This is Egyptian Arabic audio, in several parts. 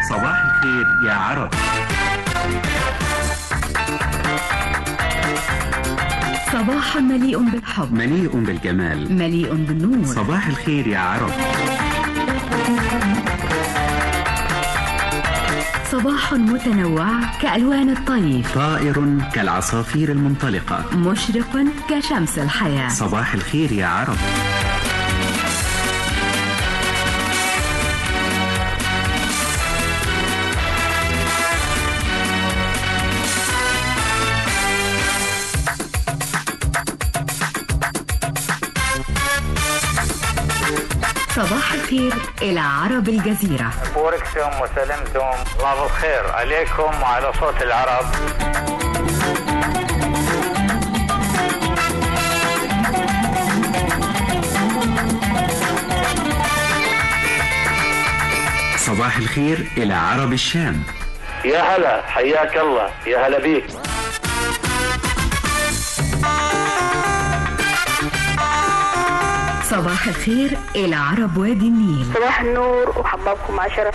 صباح الخير يا عرب صباح مليء بالحب مليء بالجمال مليء بالنور صباح الخير يا عرب صباح متنوع كألوان الطيف طائر كالعصافير المنطلقة مشرق كشمس الحياة صباح الخير يا عرب صباح الخير إلى عرب الجزيرة بوركتم وسلمتم الله بالخير عليكم وعلى صوت العرب صباح الخير إلى عرب الشام يا هلا حياك الله يا هلا بيك صباح الخير إلى عرب وادي النيل صباح النور وحبابكم عشرة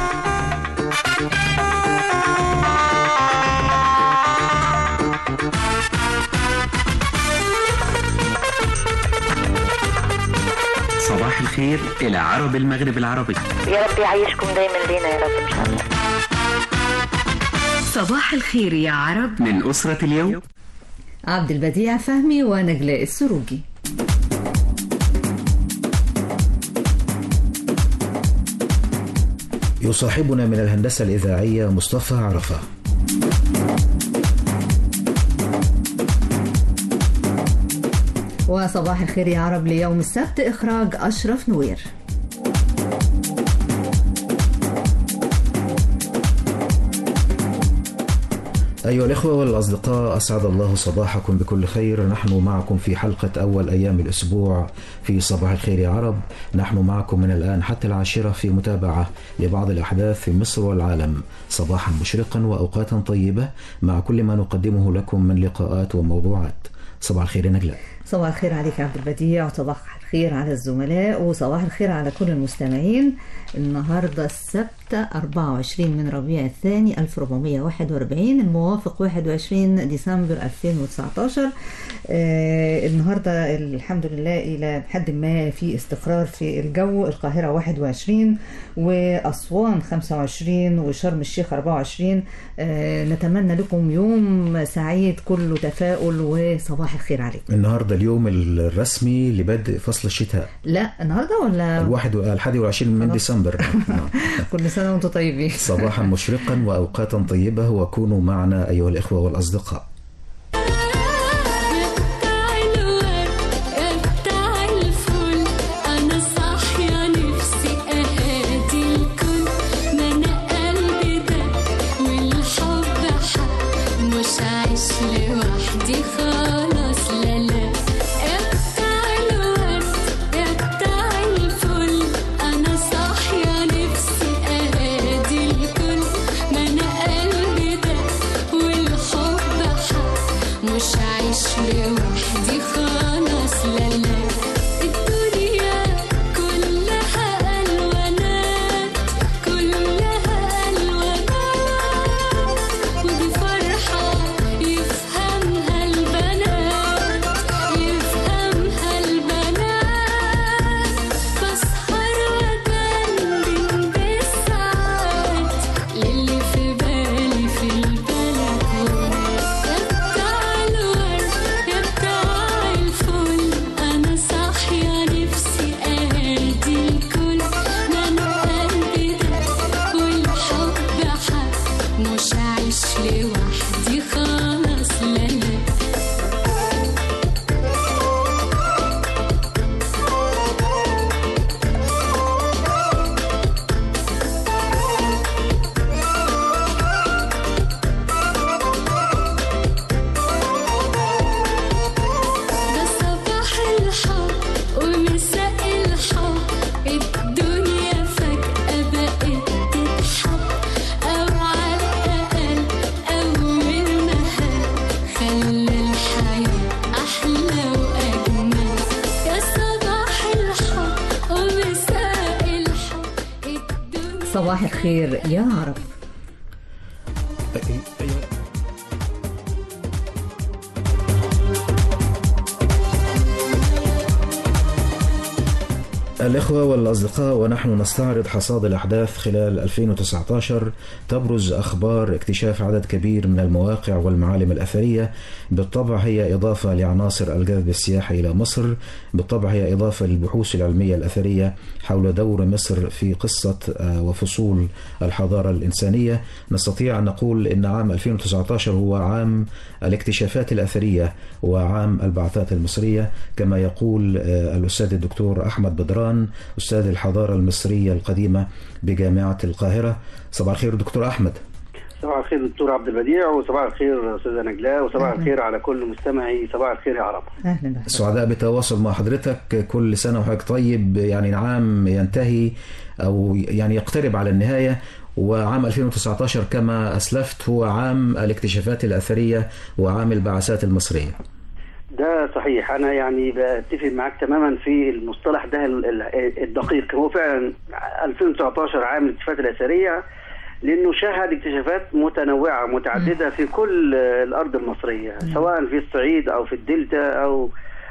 صباح الخير إلى عرب المغرب العربي يا رب يعيشكم دايما لينا يا رب ان شاء الله صباح الخير يا عرب من أسرة اليوم عبد البديع فهمي ونجلاء السروجي يصاحبنا من الهندسة الإذاعية مصطفى عرفة وصباح الخير يا عرب ليوم السبت إخراج أشرف نوير أيها الإخوة والأصدقاء أسعد الله صباحكم بكل خير نحن معكم في حلقة أول أيام الأسبوع في صباح الخير يا عرب نحن معكم من الآن حتى العاشرة في متابعة لبعض الأحداث في مصر والعالم صباحا مشرقا وأوقاتا طيبة مع كل ما نقدمه لكم من لقاءات وموضوعات صباح الخير يا نجلاء صباح الخير عليك يا عبد البديع وصباح الخير على الزملاء وصباح الخير على كل المستمعين النهاردة السبت 24 من ربيع الثاني 1441 الموافق 21 ديسمبر 2019 آه النهاردة الحمد لله إلى حد ما في استقرار في الجو القاهرة 21 وأسوان 25 وشرم الشيخ 24 آه نتمنى لكم يوم سعيد كله تفاؤل وصباح الخير عليكم النهاردة اليوم الرسمي لبدء فصل الشتاء لا النهارده ولا الواحد الحادي والعشرين من خلاص. ديسمبر نعم. كل سنه وانتم طيبين صباحا مشرقا وأوقاتا طيبة وكونوا معنا أيها الإخوة والأصدقاء بتاع الورد بتاع الفل انا صاحيه نفسي اهادي الكل ما انا قلبي ده والحب حق مش عايش لوحدي خلاص لا لا بتاع الورد بتاع الفل انا صاحيه نفسي اهادي الكل ما انا قلبي ده والحب حق مش عايش لوحدي خلاص لا لا الدنيا كلها ألوانات كلها ألوانات ودي فرحة يفهمها البنات يفهمها البنات بسهر وأدندن بالساعات للي في بالي في البلكونة يا بتاع الورد يا بتاع الفل أنا صاحية نفسي أهدي الكل ما أنا قلبي ده والحب حق مش عايش لوحدي خلاص لا لا ده صباح الحب ومساء الحب الدنيا فجأة بقت تتحب أو على الأقل أول مهل خلى الحياة أحلى وأجمل يا صباح الحب ومساء الحب الدنيا صباح الخير يا عرب أيوة. الإخوة والأصدقاء ونحن نستعرض حصاد الأحداث خلال 2019 تبرز أخبار اكتشاف عدد كبير من المواقع والمعالم الأثرية بالطبع هي إضافة لعناصر الجذب السياحي إلى مصر بالطبع هي إضافة للبحوث العلمية الأثرية حول دور مصر في قصة آه، وفصول الحضارة الإنسانية نستطيع أن نقول أن عام 2019 هو عام الاكتشافات الأثرية وعام البعثات المصرية كما يقول آه، الأستاذ الدكتور أحمد بدران أستاذ الحضارة المصرية القديمة بجامعة القاهرة صباح الخير دكتور أحمد صباح الخير دكتور عبد البديع وصباح الخير استاذه نجلاء وصباح أهلا. الخير على كل مستمعي صباح الخير يا عرب اهلا بحضرتك سعداء بالتواصل مع حضرتك كل سنة وحضرتك طيب يعني العام ينتهي أو يعني يقترب على النهاية وعام 2019 كما أسلفت هو عام الاكتشافات الأثرية وعام البعثات المصرية ده صحيح انا يعني بتفق معاك تماما في المصطلح ده ال- ال- الدقيق هو فعلا 2019 عام الاكتشافات الاثريه لانه شهد اكتشافات متنوعه متعدده في كل الارض المصريه سواء في الصعيد او في الدلتا او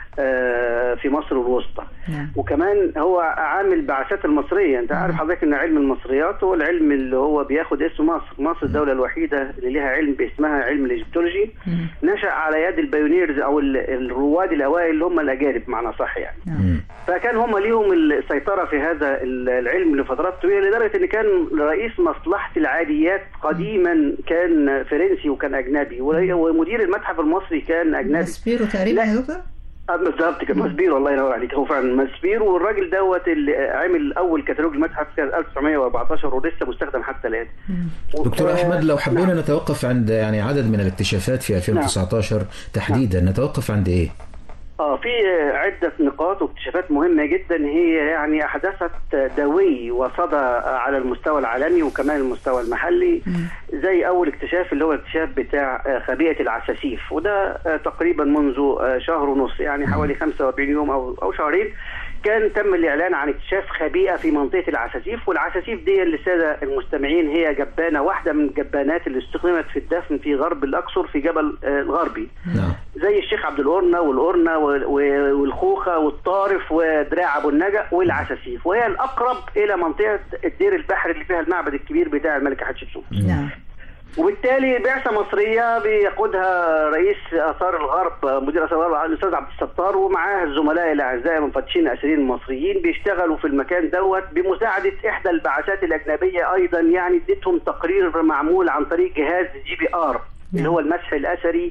آه، في مصر الوسطى نعم. وكمان هو عام البعثات المصريه انت عارف حضرتك ان علم المصريات هو العلم اللي هو بياخد اسم مصر مصر الدوله الوحيده اللي لها علم باسمها علم الايجيبتولوجي نشا على يد البايونيرز او ال- الرواد الاوائل اللي هم الاجانب معنى صح يعني نعم. فكان هم ليهم السيطرة في هذا ال- العلم لفترات طويلة لدرجة ان كان رئيس مصلحة العاديات قديما كان فرنسي وكان اجنبي وري- ومدير المتحف المصري كان اجنبي ماسبيرو تقريبا لا. يا دكتور آه، بالظبط كده ماسبيرو الله ينور عليك هو فعلا ماسبيرو والراجل دوت اللي عمل اول كتالوج المتحف كان 1914 ولسه مستخدم حتى الان دكتور و- أحمد لو حبينا نعم. نتوقف عند يعني عدد من الاكتشافات في 2019 تحديدا نتوقف عند إيه؟ اه في عدة نقاط واكتشافات مهمة جدا هي يعني أحدثت دوي وصدى على المستوى العالمي وكمان المستوى المحلي زي أول اكتشاف اللي هو الاكتشاف بتاع خبيئة العساسيف وده آه، تقريبا منذ آه، شهر ونص يعني حوالي 45 يوم أو أو شهرين كان تم الإعلان عن اكتشاف خبيئة في منطقة العساسيف والعساسيف دي للسادة المستمعين هي جبانة واحدة من الجبانات اللي استخدمت في الدفن في غرب الأقصر في جبل آه، الغربي نعم زي الشيخ عبد القرنة والقرنة وال- و- والخوخة والطارف ودراع أبو النجا والعساسيف وهي الأقرب إلى منطقة الدير البحر اللي فيها المعبد الكبير بتاع الملكة حتشبسوت نعم وبالتالي بعثة مصرية بيقودها رئيس آثار الغرب مدير آثار الغرب الأستاذ عبد الستار ومعاه الزملاء الأعزاء المفتشين الأثريين المصريين بيشتغلوا في المكان دوت بمساعدة إحدى البعثات الأجنبية أيضا يعني اديتهم تقرير معمول عن طريق جهاز جي بي آر اللي هو المسح الأثري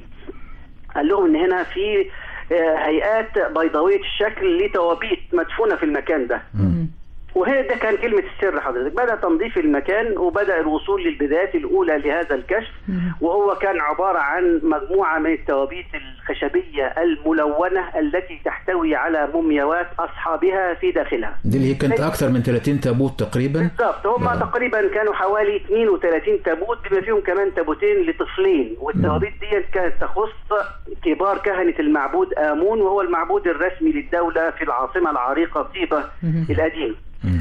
قال لهم ان هنا في آه، هيئات بيضاويه الشكل لتوابيت مدفونه في المكان ده وهي ده كان كلمة السر حضرتك بدأ تنظيف المكان وبدأ الوصول للبدايات الأولى لهذا الكشف وهو كان عبارة عن مجموعة من التوابيت الخشبية الملونة التي تحتوي على مومياوات أصحابها في داخلها دي اللي هي كانت أكثر من 30 تابوت تقريبا بالظبط هم نعم. تقريبا كانوا حوالي 32 تابوت بما فيهم كمان تابوتين لطفلين والتوابيت دي كانت تخص كبار كهنة المعبود آمون وهو المعبود الرسمي للدولة في العاصمة العريقة طيبة القديمة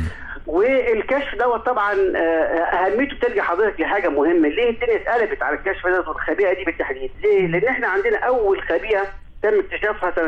والكشف دوت طبعا آه، اهميته بترجع حضرتك لحاجه مهمه ليه الدنيا اتقلبت على الكشف دوت والخبيئه دي بالتحديد ليه لان احنا عندنا اول خبيئه تم اكتشافها سنه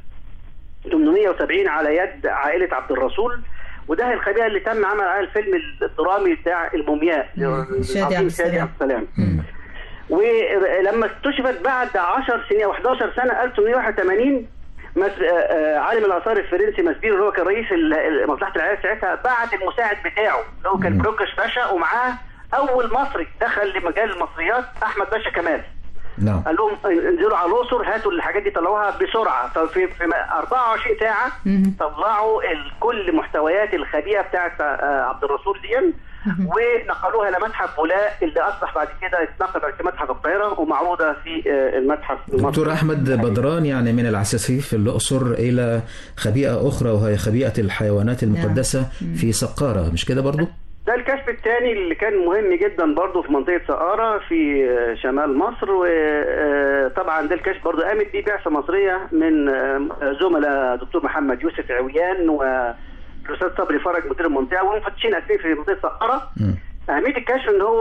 1870 على يد عائله عبد الرسول وده الخبيئه اللي تم عمل عليها الفيلم الدرامي بتاع المومياء شادي عبد العظيم السلام. شادي عبد السلام ولما اكتشفت بعد 10 سنين او 11 سنه 1881 مس... آه، آه، عالم الاثار الفرنسي ماسبيرو اللي هو كان رئيس ال- ال- مصلحه العيال ساعتها بعت المساعد بتاعه اللي هو كان بروكش باشا ومعاه اول مصري دخل لمجال المصريات احمد باشا كمال نعم قال لهم انزلوا على الاقصر هاتوا الحاجات دي طلعوها بسرعه ففي في 24 ساعه طلعوا ال- كل محتويات الخبيئه بتاعت آه، عبد الرسول دي ونقلوها الى متحف بولاء اللي اصبح بعد كده اتنقل في متحف القاهره ومعروضه في آه، المتحف دكتور المصري. أحمد بدران يعني من العساسيف في الأقصر إلى خبيئة أخرى وهي خبيئة الحيوانات المقدسة في سقارة مش كده برضو؟ ده الكشف الثاني اللي كان مهم جدا برضه في منطقه سقاره في آه، شمال مصر وطبعا ده الكشف برضه قامت بيه بعثه مصريه من آه، زملاء دكتور محمد يوسف عويان والاستاذ صبري فرج مدير المنطقه ومفتشين اساسيين في منطقه سقاره مم. اهميه الكشف ان هو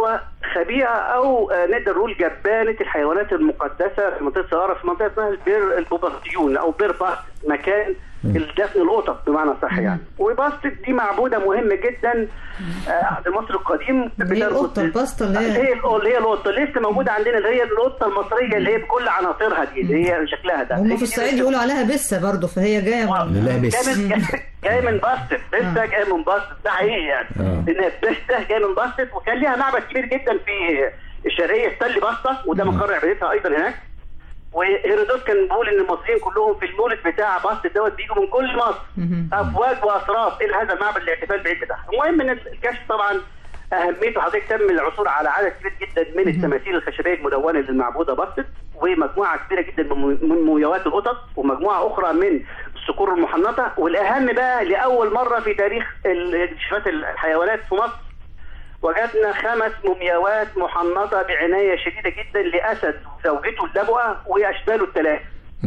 خبيئه او آه، نقدر نقول جبانه الحيوانات المقدسه في منطقه سهاره في منطقه اسمها بير البوبرتيون او بير باست مكان الدفن القطط بمعنى صح يعني وباست دي معبوده مهمه جدا آه، عند المصري القديم اللي هي بتربط- القطة الباستا اللي هي- هي ال- اللي هي القطه لسه موجوده عندنا اللي هي القطه المصريه اللي هي بكل عناصرها دي اللي هي شكلها ده هم هي في دي الصعيد لسه- يقولوا عليها بسه برضه فهي جايه من لله بس جاي من جاي من باستت لسه جاي من باستت ده حقيقي يعني آه. لان باستا جاي من باستت وكان ليها معبد كبير جدا في الشرقيه ستانلي باستا وده مقر عبادتها ايضا هناك وهيرودوت كان بيقول ان المصريين كلهم في المولد بتاع باستت دوت بيجوا من كل مصر افواج واطراف الى هذا المعبد الاحتفال بعيد بتاعها المهم ان الكشف طبعا اهميته حضرتك تم العثور على عدد كبير جدا من التماثيل الخشبيه المدونه للمعبوده باستت ومجموعه كبيره جدا من من مومياوات القطط ومجموعه اخرى من الصقور المحنطه والاهم بقى لاول مره في تاريخ ال- اكتشافات الحيوانات في مصر وجدنا خمس مومياوات محنطه بعنايه شديده جدا لاسد وزوجته اللبؤه واشباله الثلاثه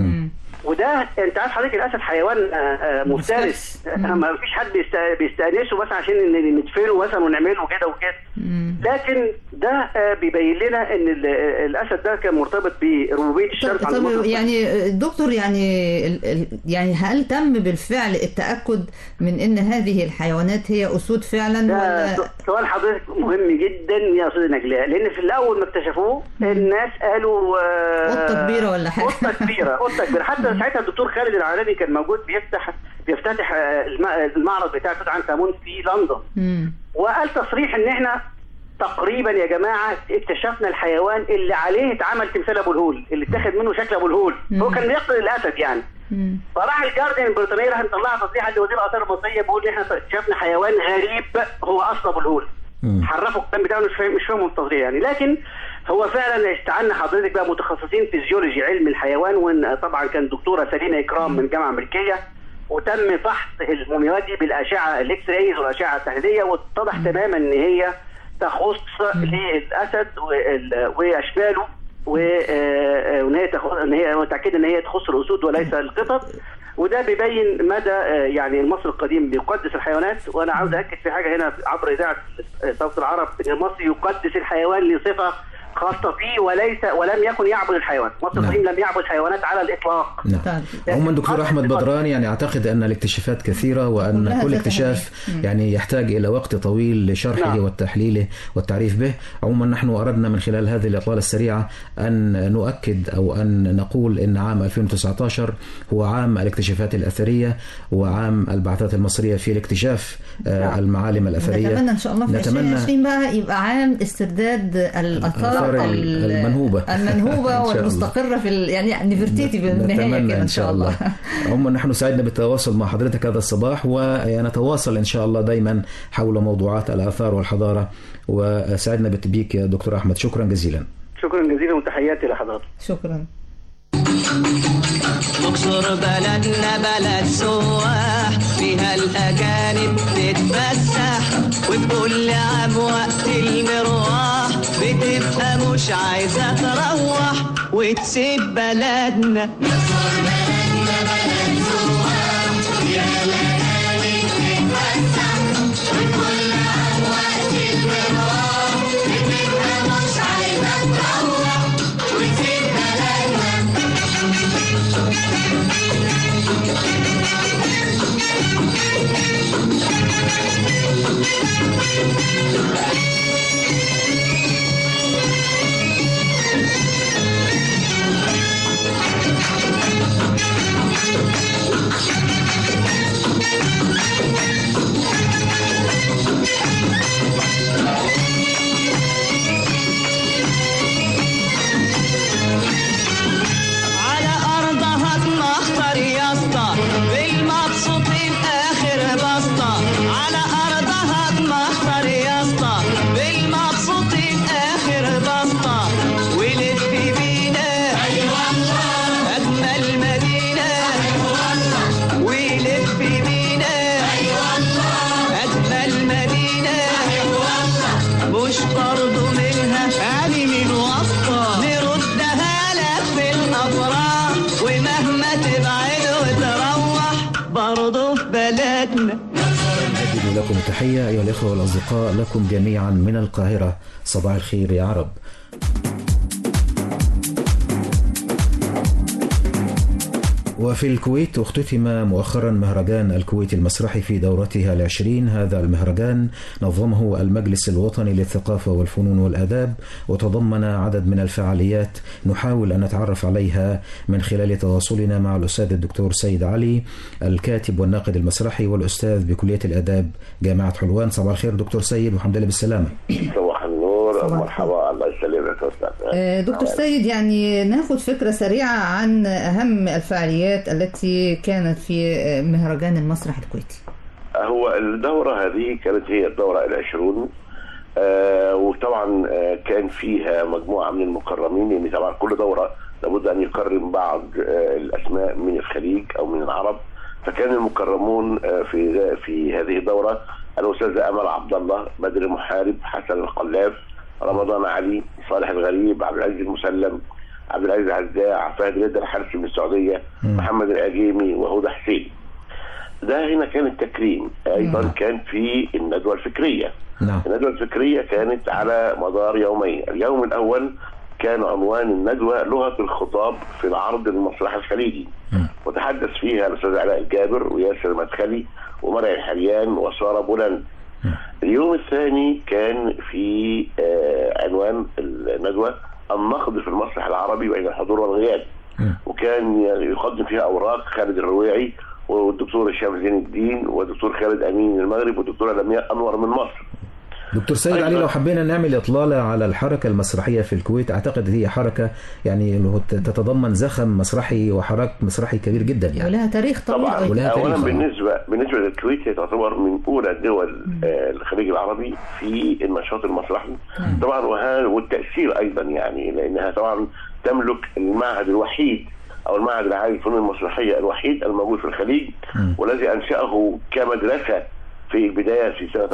وده انت عارف حضرتك الاسد حيوان آه، آه، مفترس آه، ما فيش حد بيست- بيستانسه بس عشان ن- ندفنه مثلا ونعمله كده وكده لكن ده آه، بيبين لنا ان ال- آه، الاسد ده كان مرتبط بربوبيه طب, الشمس عند طب المصري. يعني دكتور يعني ال- ال- يعني هل تم بالفعل التاكد من ان هذه الحيوانات هي اسود فعلا ده ولا س- سؤال حضرتك مهم جدا يا استاذ نجلاء لان في الاول ما اكتشفوه الناس قالوا آه، قطة كبيرة ولا حاجة. قطه كبيره قطه كبيره حتى ساعتها الدكتور خالد العالمي كان موجود بيفتح بيفتتح آه، الم- المعرض بتاع توت عنخ امون في لندن مم. وقال تصريح ان احنا تقريبا يا جماعه اكتشفنا الحيوان اللي عليه اتعمل تمثال ابو الهول اللي اتاخد منه شكل ابو الهول هو كان بيقتل الاسد يعني مم. فراح الجاردن البريطانيه راح مطلع تصريح عند وزير الاثار المصريه بيقول ان احنا اكتشفنا حيوان غريب هو اصل ابو الهول مم. حرفوا الكلام بتاعه مش فاهم مش فاهم التصريح يعني لكن هو فعلا استعنا حضرتك بقى متخصصين فيزيولوجي علم الحيوان وان طبعا كان دكتوره سليمه اكرام من جامعه امريكيه وتم فحص المومياوات دي بالاشعه الاكس رايز والاشعه التحليليه واتضح تماما ان هي تخص للاسد وال- واشباله و- آه، وان هي تخص ان هي متاكده ان هي تخص الاسود وليس القطط وده بيبين مدى آه، يعني المصري القديم بيقدس الحيوانات وانا عاوز اكد في حاجه هنا عبر اذاعه صوت العرب ان المصري يقدس الحيوان لصفه خاصه فيه وليس ولم يكن يعبد الحيوان، المصري نعم. القديم لم يعبد الحيوانات على الاطلاق. نعم طيب. عموما دكتور احمد بدران يعني اعتقد ان الاكتشافات كثيره وان كلها كل ذات اكتشاف أهمية. يعني يحتاج الى وقت طويل لشرحه نعم. وتحليله والتعريف به عموما نحن اردنا من خلال هذه الاطلاله السريعه ان نؤكد او ان نقول ان عام 2019 هو عام الاكتشافات الاثريه وعام البعثات المصريه في الاكتشاف آه، المعالم الاثريه نتمنى ان شاء الله في 2020 بقى يبقى عام استرداد الاثار الآثار ال- المنهوبة. المنهوبه إن شاء الله. والمستقره في ال... يعني نفرتيتي بالنهايه نتمنى كده ان شاء الله عموما نحن سعدنا بالتواصل مع حضرتك هذا الصباح ونتواصل ان شاء الله دائما حول موضوعات الاثار والحضاره وسعدنا بك يا دكتور احمد شكرا جزيلا شكرا جزيلا وتحياتي لحضرتك. شكرا اقصر بلدنا بلد سواح فيها الأجانب تتفسح وكل عام وقت المروح بتبقى مش عايزة تروح وتسيب بلدنا على أرضها تمخطر يا اسطى بالمبسوطين آخر بسطة على أرضها تمخطر يا اسطى بالمبسوطين آخر بسطة ولف بينا أي والله أجمل مدينة أي والله ولف بينا أي والله أجمل مدينة أي والله مش برضو منها يعني من وسطة نردها لك في الأفراح ومهما تبعد وتروح برضو في بلدنا نجد لكم لكم التحية أيها الإخوة والأصدقاء لكم جميعا من القاهرة صباح الخير يا عرب وفي الكويت اختتم مؤخرا مهرجان الكويت المسرحي في دورتها العشرين هذا المهرجان نظمه المجلس الوطني للثقافة والفنون والآداب وتضمن عدد من الفعاليات نحاول أن نتعرف عليها من خلال تواصلنا مع الأستاذ الدكتور سيد علي الكاتب والناقد المسرحي والأستاذ بكلية الآداب جامعة حلوان صباح الخير دكتور سيد والحمد لله بالسلامة صباح النور صباح مرحبا الله يسلمك يا استاذ آه، دكتور سيد يعني ناخد فكرة سريعة عن أهم الفعاليات التي كانت في آه، مهرجان المسرح الكويتي هو الدورة هذه كانت هي الدورة العشرون آه وطبعا آه كان فيها مجموعة من المكرمين لأن طبعا كل دورة لابد أن يكرم بعض آه الأسماء من الخليج أو من العرب فكان المكرمون آه في في هذه الدورة الأستاذة أمل عبد الله بدر محارب حسن القلاف رمضان علي صالح الغريب عبد العزيز المسلم عبد العزيز عزاع فهد رضا الحرسي من السعودية محمد العجيمي وهدى حسين ده هنا كان التكريم ايضا كان في الندوه الفكريه نعم الندوه الفكريه كانت على مدار يومين اليوم الاول كان عنوان الندوه لغه الخطاب في العرض المسرح الخليجي وتحدث فيها الاستاذ علاء الجابر وياسر مدخلي ومرعي الحريان وساره بولند اليوم الثاني كان في آه، عنوان الندوه النقد في المسرح العربي بين الحضور والغياب وكان يقدم فيها اوراق خالد الرويعي والدكتور هشام زين الدين والدكتور خالد امين من المغرب والدكتوره لمياء انور من مصر دكتور سيد علي لو حبينا نعمل إطلالة على الحركة المسرحية في الكويت أعتقد هي حركة يعني اللي هو تتضمن زخم مسرحي وحراك مسرحي كبير جدا يعني ولها تاريخ طويل طبعا أيضا ولها اولا تاريخ. بالنسبه بالنسبه للكويت هي تعتبر من اولى الدول آه، الخليج العربي في النشاط المسرحي طبعا وها والتاثير ايضا يعني لانها طبعا تملك المعهد الوحيد او المعهد العالي للفنون المسرحيه الوحيد الموجود في الخليج والذي انشاه كمدرسه في البدايه في سنه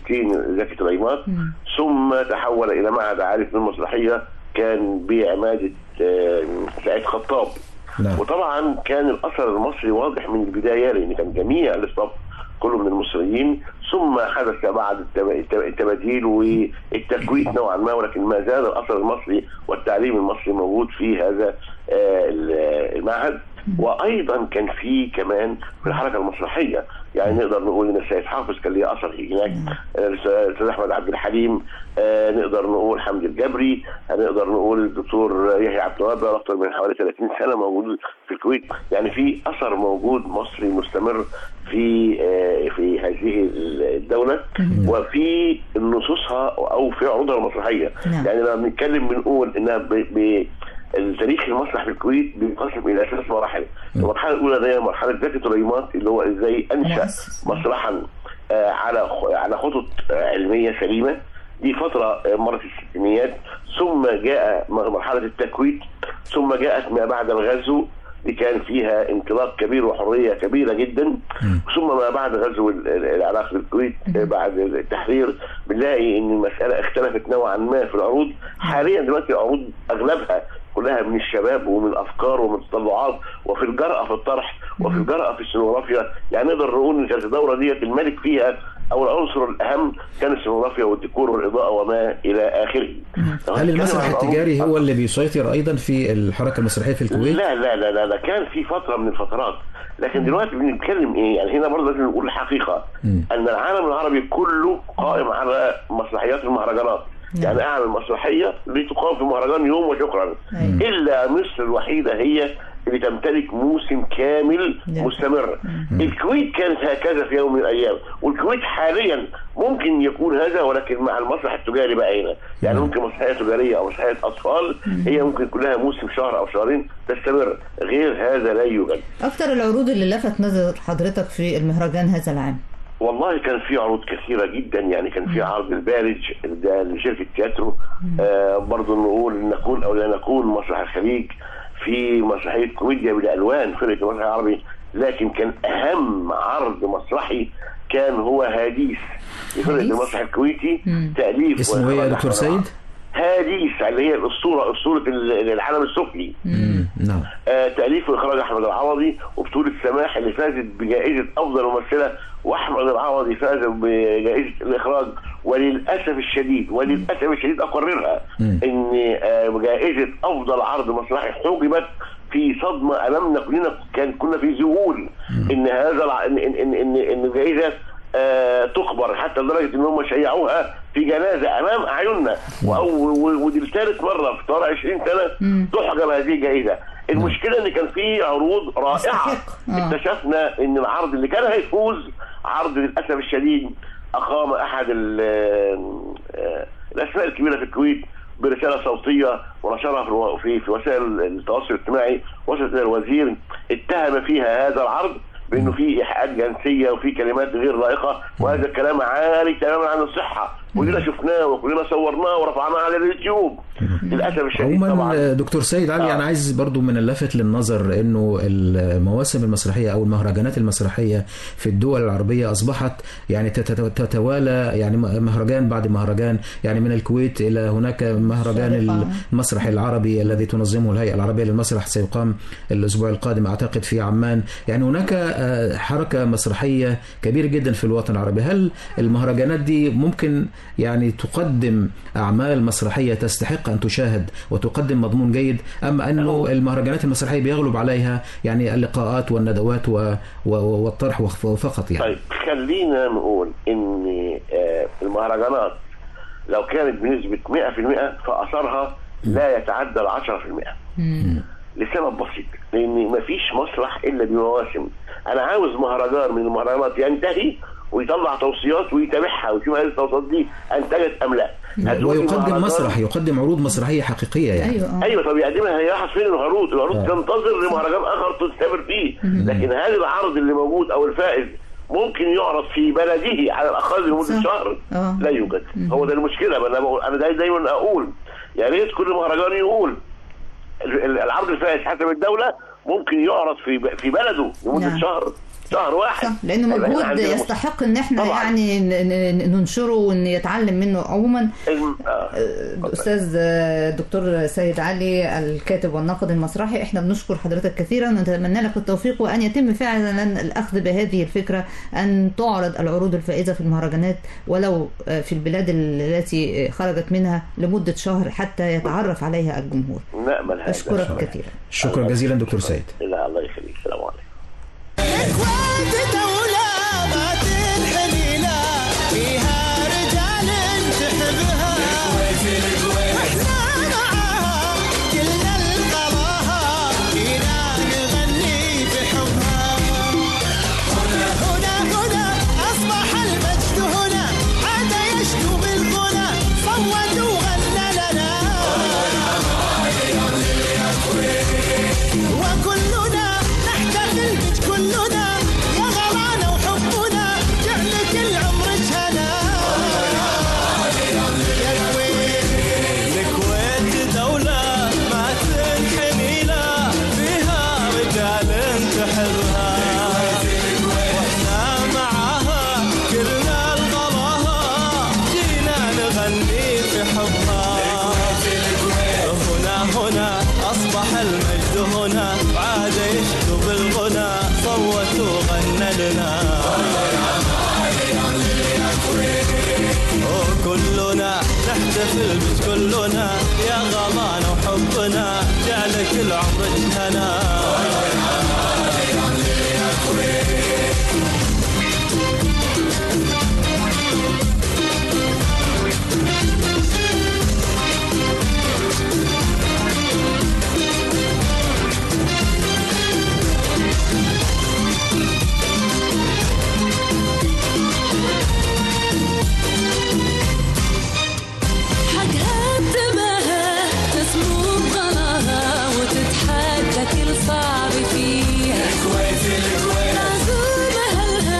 64 زكي طليمات ثم تحول الى معهد عالي للفنون المسرحيه كان بعماده آه، سعيد خطاب نعم وطبعا كان الاثر المصري واضح من البدايه لان كان جميع الاستاف كله من المصريين ثم حدث بعد التب- التب- التباديل والتكويت نوعا ما ولكن ما زال الاثر المصري والتعليم المصري موجود في هذا آه، ال- المعهد وايضا كان في كمان في الحركه المسرحيه يعني نقدر نقول ان السيد حافظ كان ليه اثر هناك آه، الاستاذ احمد عبد الحليم آه، نقدر نقول حمدي الجبري نقدر نقول الدكتور يحيى عبد الوهاب بقى اكثر من حوالي 30 سنه موجود في الكويت يعني في اثر موجود مصري مستمر في آه، في هذه الدوله وفي نصوصها او في عروضها المسرحيه نعم. يعني لما بنتكلم بنقول انها ب... ب... التاريخ المسرح في الكويت بينقسم الى ثلاث مراحل المرحله الاولى هي مرحله زكي طليمات اللي هو ازاي انشا مؤسس. مسرحا آه، على خ- على خطط آه، علميه سليمه دي فتره آه، مرت الستينيات ثم جاء م- مرحله التكويت ثم جاءت ما بعد الغزو دي كان فيها انطلاق كبير وحريه كبيره جدا ثم ما بعد غزو ال- ال- العراق بالكويت آه، بعد التحرير بنلاقي ان المساله اختلفت نوعا ما في العروض حاليا دلوقتي العروض اغلبها كلها من الشباب ومن الافكار ومن التطلعات وفي الجرأه في الطرح وفي الجرأه في السينوغرافيا يعني نقدر نقول ان كانت الدوره ديت الملك فيها او العنصر الاهم كان السينوغرافيا والديكور والاضاءه وما الى اخره. لو هل هنتكلم المسرح عن العروض- التجاري هو اللي بيسيطر أيضا في الحركة المسرحية في الكويت؟ لا لا لا لا, لا كان في فتره من الفترات لكن دلوقتي بنتكلم ايه يعني هنا برضه لازم نقول الحقيقه ان العالم العربي كله قائم على مسرحيات المهرجانات يعني اعمل مسرحيه لتقام في مهرجان يوم وشكرا الا مصر الوحيده هي اللي تمتلك موسم كامل نعم. مستمر الكويت كانت هكذا في يوم من الايام والكويت حاليا ممكن يكون هذا ولكن مع المسرح التجاري بقى هنا يعني ممكن مسرحيه تجاريه او مسرحيه اطفال هي ممكن كلها موسم شهر او شهرين تستمر غير هذا لا يوجد أكثر العروض اللي لفت نظر حضرتك في المهرجان هذا العام والله كان في عروض كثيره جدا يعني كان في عرض البارج ده لشركه تياترو آه برضه نقول نكون او لا نكون مسرح الخليج في مسرحيه كوميديا بالالوان فرقه المسرح العربي لكن كان اهم عرض مسرحي كان هو هاديس لفرقه هاديس؟ المسرح الكويتي تاليف اسمه ايه يا وإخراج دكتور أحمد سيد؟ هاديس اللي هي الاسطوره اسطوره ال- العالم السفلي نعم آه تاليف واخراج احمد العوضي وبطوله سماح اللي فازت بجائزه افضل ممثله واحمد العوضي فاز بجائزه الاخراج وللاسف الشديد وللاسف الشديد اقررها مم. ان آه جائزه افضل عرض مسرحي حجبت في صدمه امامنا كلنا كان كنا في ذهول ان هذا الع... ان ان ان, إن, إن الجائزه آه تقبر حتى لدرجه ان هم شيعوها في جنازه امام اعيننا وأو- و- ودي ثالث مره في طوال 20 سنه تحجب هذه الجائزه المشكله ان كان في عروض رائعه يستحق. آه. اكتشفنا ان العرض اللي كان هيفوز عرض للاسف الشديد اقام احد ال- آه، الاسماء الكبيره في الكويت برساله صوتيه ونشرها في الو- في في وسائل التواصل الاجتماعي وصلت الى الوزير اتهم فيها هذا العرض بانه فيه ايحاءات جنسيه وفي كلمات غير لائقه وهذا الكلام عالي تماما عن الصحه كلنا شفناه وكلنا صورناه ورفعناه على اليوتيوب للاسف الشديد عموما طبعا دكتور سيد علي آه. انا عايز برضو من اللافت للنظر انه المواسم المسرحيه او المهرجانات المسرحيه في الدول العربيه اصبحت يعني تت- تتوالى يعني مهرجان بعد مهرجان يعني من الكويت الى هناك مهرجان الشارقة. المسرح العربي الذي تنظمه الهيئه العربيه للمسرح سيقام الاسبوع القادم اعتقد في عمان يعني هناك آه، حركه مسرحيه كبيره جدا في الوطن العربي هل المهرجانات دي ممكن يعني تقدم اعمال مسرحيه تستحق ان تشاهد وتقدم مضمون جيد ام انه المهرجانات المسرحيه بيغلب عليها يعني اللقاءات والندوات و... و... والطرح وف- فقط يعني طيب خلينا نقول ان آه، المهرجانات لو كانت بنسبة 100% فأثرها لا يتعدى ال 10% لسبب بسيط لأن مفيش مسرح إلا بمواسم أنا عاوز مهرجان من المهرجانات ينتهي ويطلع توصيات ويتابعها ويشوف هذه التوصيات دي أنتجت أم لا هتقولي ويقدم مهرجان- مسرح يقدم عروض مسرحيه حقيقيه يعني ايوه آه. ايوه طب يقدمها هي راحت فين العروض؟ العروض آه. تنتظر لمهرجان اخر تستمر فيه، لكن هل العرض اللي موجود او الفائز ممكن يعرض في بلده على الاقل لمده صح. شهر؟ آه. لا يوجد، هو ده المشكله ما انا بقول انا داي- دايما اقول يا ريت كل مهرجان يقول ال- ال- العرض الفائز حسب الدوله ممكن يعرض في ب- في بلده لمده نعم. شهر شهر واحد صح لانه هيبقى مجهود هنا عندنا مس- يستحق ان احنا طبعاً. يعني ن- ن- ننشره وان يتعلم منه عموما الم- آه. الاستاذ الدكتور سيد علي الكاتب والناقد المسرحي احنا بنشكر حضرتك كثيرا ونتمنى لك التوفيق وان يتم فعلا الاخذ بهذه الفكره ان تعرض العروض الفائزه في المهرجانات ولو في البلاد التي خرجت منها لمده شهر حتى يتعرف عليها الجمهور نامل هذا اشكرك كثيرا شكرا جزيلا دكتور سيد لا الله يخليك السلام عليكم الكويت دولة ما تنحني لا فيها رجال تحبها واحنا معاها كلنا القراها فينا نغني بحبها هنا هنا هنا أصبح المجد هنا عاد يشدو بالغنى صوت وغنى لنا وكلنا نحتفل بك كلنا يا غلانا وحبنا جعلك العمر هنا يا الكويت الكويت دولة ما تنحني لا فيها رجال تحبها واحنا معاها كلنا الغلاها جينا نغني في حبها هنا هنا أصبح المجد هنا عاد يشدو بالغنى صوت وغنى لنا وكلنا نحتفل بك كلنا يا غلانا وحبنا جعلك العمر هنا حقها بدمها تسمو بغلاها وتتحدى كل صعب فيها العزومة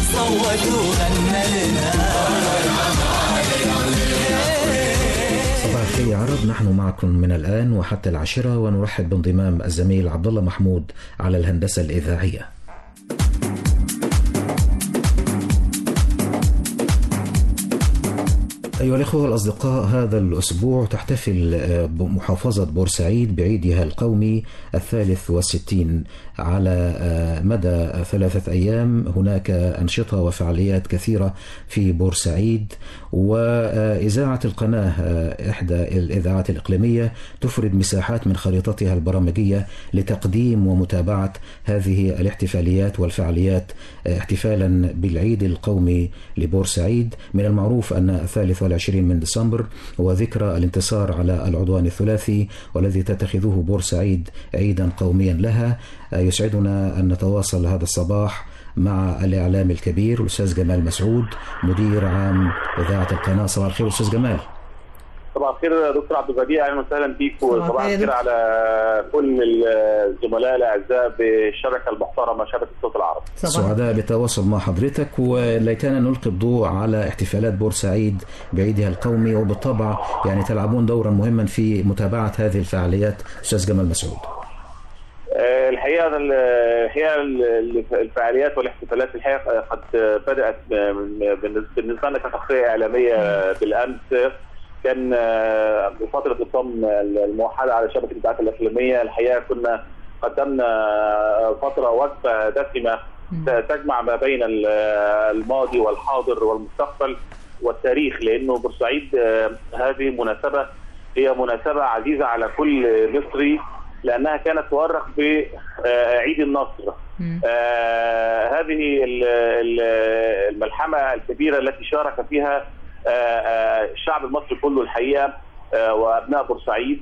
صوت وغنى لنا صباح الخير يا عرب نحن معكم من الآن وحتى العاشرة ونرحب بانضمام الزميل عبد الله محمود على الهندسة الإذاعية أيها الأخوة الأصدقاء هذا الأسبوع تحتفل آه، محافظة بورسعيد بعيدها القومي الثالث والستين على آه، مدى ثلاثة أيام هناك أنشطة وفعاليات كثيرة في بورسعيد وإذاعة القناة آه، إحدى الإذاعات الإقليمية تفرد مساحات من خريطتها البرامجية لتقديم ومتابعة هذه الاحتفاليات والفعاليات آه، احتفالا بالعيد القومي لبورسعيد من المعروف أن الثالث والعشرين من ديسمبر هو ذكرى الانتصار على العدوان الثلاثي والذي تتخذه بورسعيد عيدا قوميا لها آه، يسعدنا أن نتواصل هذا الصباح مع الإعلام الكبير الأستاذ جمال مسعود مدير عام إذاعة القناة صباح الخير أستاذ جمال صباح الخير دكتور عبد البديع اهلا وسهلا بيك صباح وصباح الخير. الخير على كل الزملاء الاعزاء بالشبكه المحترمه شبكه صوت العرب. سعداء بالتواصل مع حضرتك وليتنا نلقي الضوء على احتفالات بورسعيد بعيدها القومي وبالطبع يعني تلعبون دورا مهما في متابعة هذه الفعاليات أستاذ جمال مسعود آه، الحقيقه ال- الحقيقه ال- الفعاليات والاحتفالات الحقيقه قد بدات من- بالنسبه لنا كشخصيه اعلاميه بالامس كان آه، بفتره الصم الموحده على شبكه الاذاعات الاقليميه الحقيقه كنا قدمنا فتره وجبه دسمه تجمع ما بين ال- الماضي والحاضر والمستقبل والتاريخ لانه بورسعيد آه، هذه مناسبه هي مناسبه عزيزه على كل مصري لانها كانت تؤرخ بعيد النصر آه هذه ال- ال- الملحمه الكبيره التي شارك فيها آه آه الشعب المصري كله الحقيقه آه وابناء بورسعيد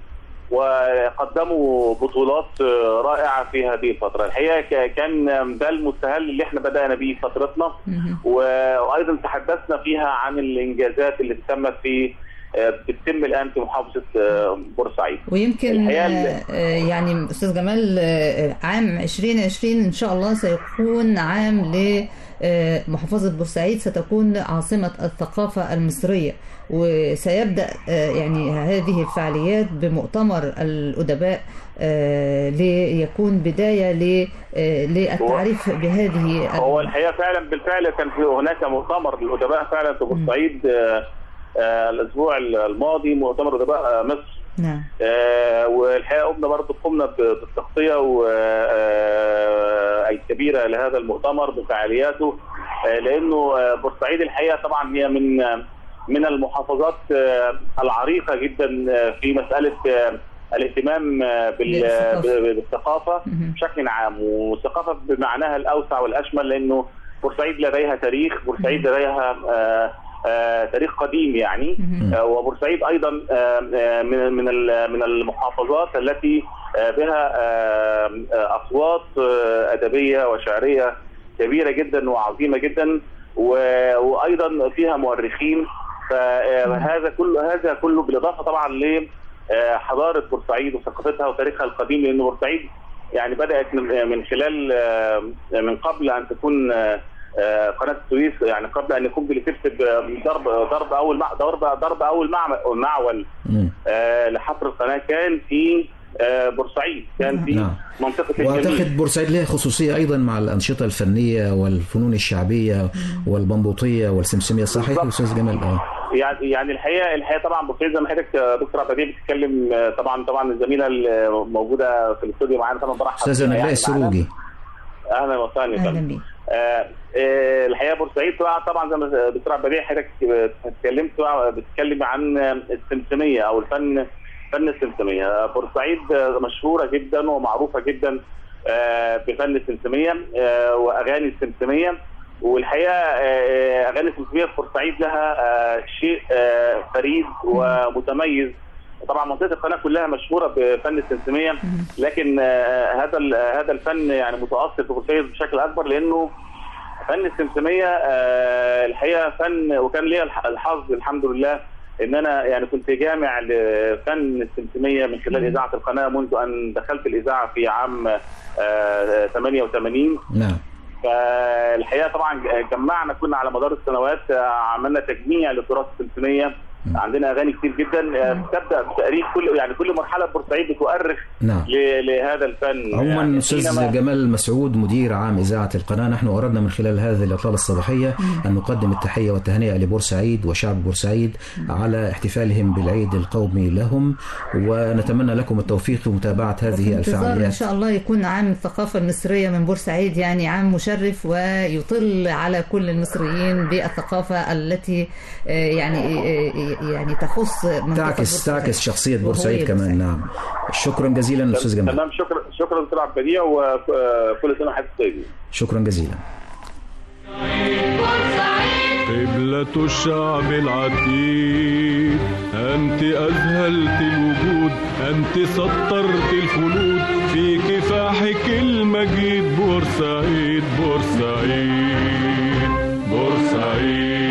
وقدموا بطولات آه، رائعه في هذه الفتره، الحقيقه ك- كان ده المستهل اللي احنا بدانا به فترتنا و- وايضا تحدثنا فيها عن الانجازات اللي تمت في آه، بتتم الان في محافظه آه، بورسعيد. ويمكن الحقيقة آه، آه، يعني استاذ جمال آه، عام 2020 ان شاء الله سيكون عام لمحافظه بورسعيد ستكون عاصمه الثقافه المصريه وسيبدا آه، يعني هذه الفعاليات بمؤتمر الادباء آه، ليكون بدايه ل- آه، للتعريف بهذه هو الحقيقه فعلا بالفعل كان في هناك مؤتمر للادباء فعلا في بورسعيد آه، آه، الاسبوع الماضي مؤتمر ادباء آه، مصر نعم آه، والحقيقه قمنا برضه قمنا ب- بالتغطيه و- آه، الكبيره لهذا المؤتمر بفعالياته آه، لانه آه، بورسعيد الحقيقه طبعا هي من من المحافظات آه، العريقه جدا آه، في مساله آه، الاهتمام آه، بال- بالثقافة. ب- بالثقافه بشكل عام والثقافه بمعناها الاوسع والاشمل لانه بورسعيد لديها تاريخ بورسعيد لديها آه، آه، تاريخ قديم يعني آه، وبورسعيد ايضا آه، آه، من من ال- من المحافظات التي آه، بها آه، آه، اصوات آه، ادبيه وشعريه كبيره جدا وعظيمه جدا و- وايضا فيها مؤرخين فهذا كله هذا كله بالاضافه طبعا ل آه، حضاره بورسعيد وثقافتها وتاريخها القديم لان بورسعيد يعني بدات من من خلال آه، من قبل ان تكون آه، آه، قناه السويس يعني قبل ان يكون بلتكتب ضرب ضرب اول مع- ضرب ضرب اول معمل معول آه، لحفر القناه كان في آه، بورسعيد كان في نعم. منطقه الجليل واعتقد بورسعيد لها خصوصيه ايضا مع الانشطه الفنيه والفنون الشعبيه والبنبوطيه والسمسميه صحيح يا استاذ جمال اه يعني يعني الحقيقه الحقيقه طبعا بورسعيد زي ما حضرتك آه، دكتور عبد البديع بتتكلم آه، طبعا طبعا الزميله اللي موجوده في الاستوديو معانا طبعا برحب استاذه بيها نجلاء يعني معانا. السروجي اهلا وسهلا يا اهلا فندم. بيك آه، آه، الحقيقه بورسعيد طبعا طبعا زي ما دكتور عبد البديع حضرتك اتكلمت بتتكلم عن السمسميه او الفن فن السمسميه آه، بورسعيد آه، مشهوره جدا ومعروفه جدا آه، بفن السمسميه آه، واغاني السمسميه والحقيقه آه، اغاني السمسميه في بورسعيد لها آه، شيء آه، فريد ومتميز طبعا منطقه القناه كلها مشهوره بفن السمسميه لكن آه، هذا ال- هذا الفن يعني متاصل في بورسعيد بشكل اكبر لانه فن السمسميه آه، الحقيقه فن وكان ليا الح- الحظ الحمد لله ان انا يعني كنت جامع لفن السمسميه من خلال اذاعه القناه منذ ان دخلت الاذاعه في عام آه، 88 نعم فالحقيقه طبعا جمعنا كنا على مدار السنوات آه، عملنا تجميع لتراث السمسميه عندنا اغاني كتير جدا آه، تبدا بتاريخ كل يعني كل مرحله بورسعيد بتؤرخ نعم. ل- لهذا الفن عموما يعني استاذ حينما- جمال مسعود مدير عام اذاعه القناه نحن اردنا من خلال هذه الاطلاله الصباحيه ان نقدم التحيه والتهنئه لبورسعيد وشعب بورسعيد على احتفالهم بالعيد القومي لهم ونتمنى لكم التوفيق في متابعه هذه انتظار ان الفعاليات شاء الله يكون عام الثقافه المصريه من بورسعيد يعني عام مشرف ويطل على كل المصريين بالثقافه التي آه، يعني آه، يعني تخص منطقة تعكس بورسعيد. تعكس شخصيه وهوية بورسعيد كمان نعم شكرا جزيلا استاذ جمال تمام شكرا شكرا دكتور عبد البديع وكل سنه وحضرتك طيبين شكرا جزيلا قبلة الشعب العتيد أنت أذهلت الوجود أنت سطرت الخلود في كفاحك المجيد بورسعيد بورسعيد بورسعيد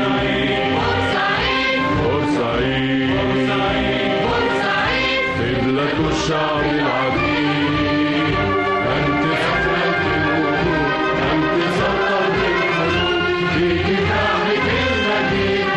بورسعيد قبلة الشعب العتيد أنت أذهلت الوجود أنت سطرت الخلود في كفاحك المجيد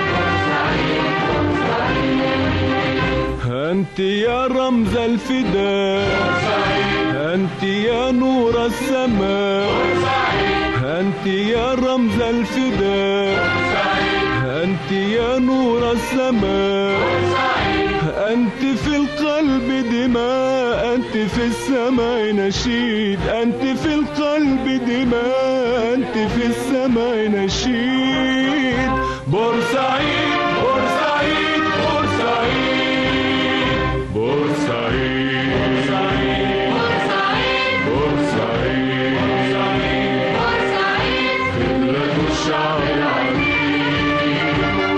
أنت يا رمز الفداء أنت يا نور السماء أنت يا رمز الفداء أنت يا نور السماء أنت في القلب دماء أنت في السماء نشيد أنت في القلب دماء أنت في السماء نشيد بورسعيد بورسعيد بورسعيد بورسعيد بورسعيد بورسعيد قبلة الشعب العريق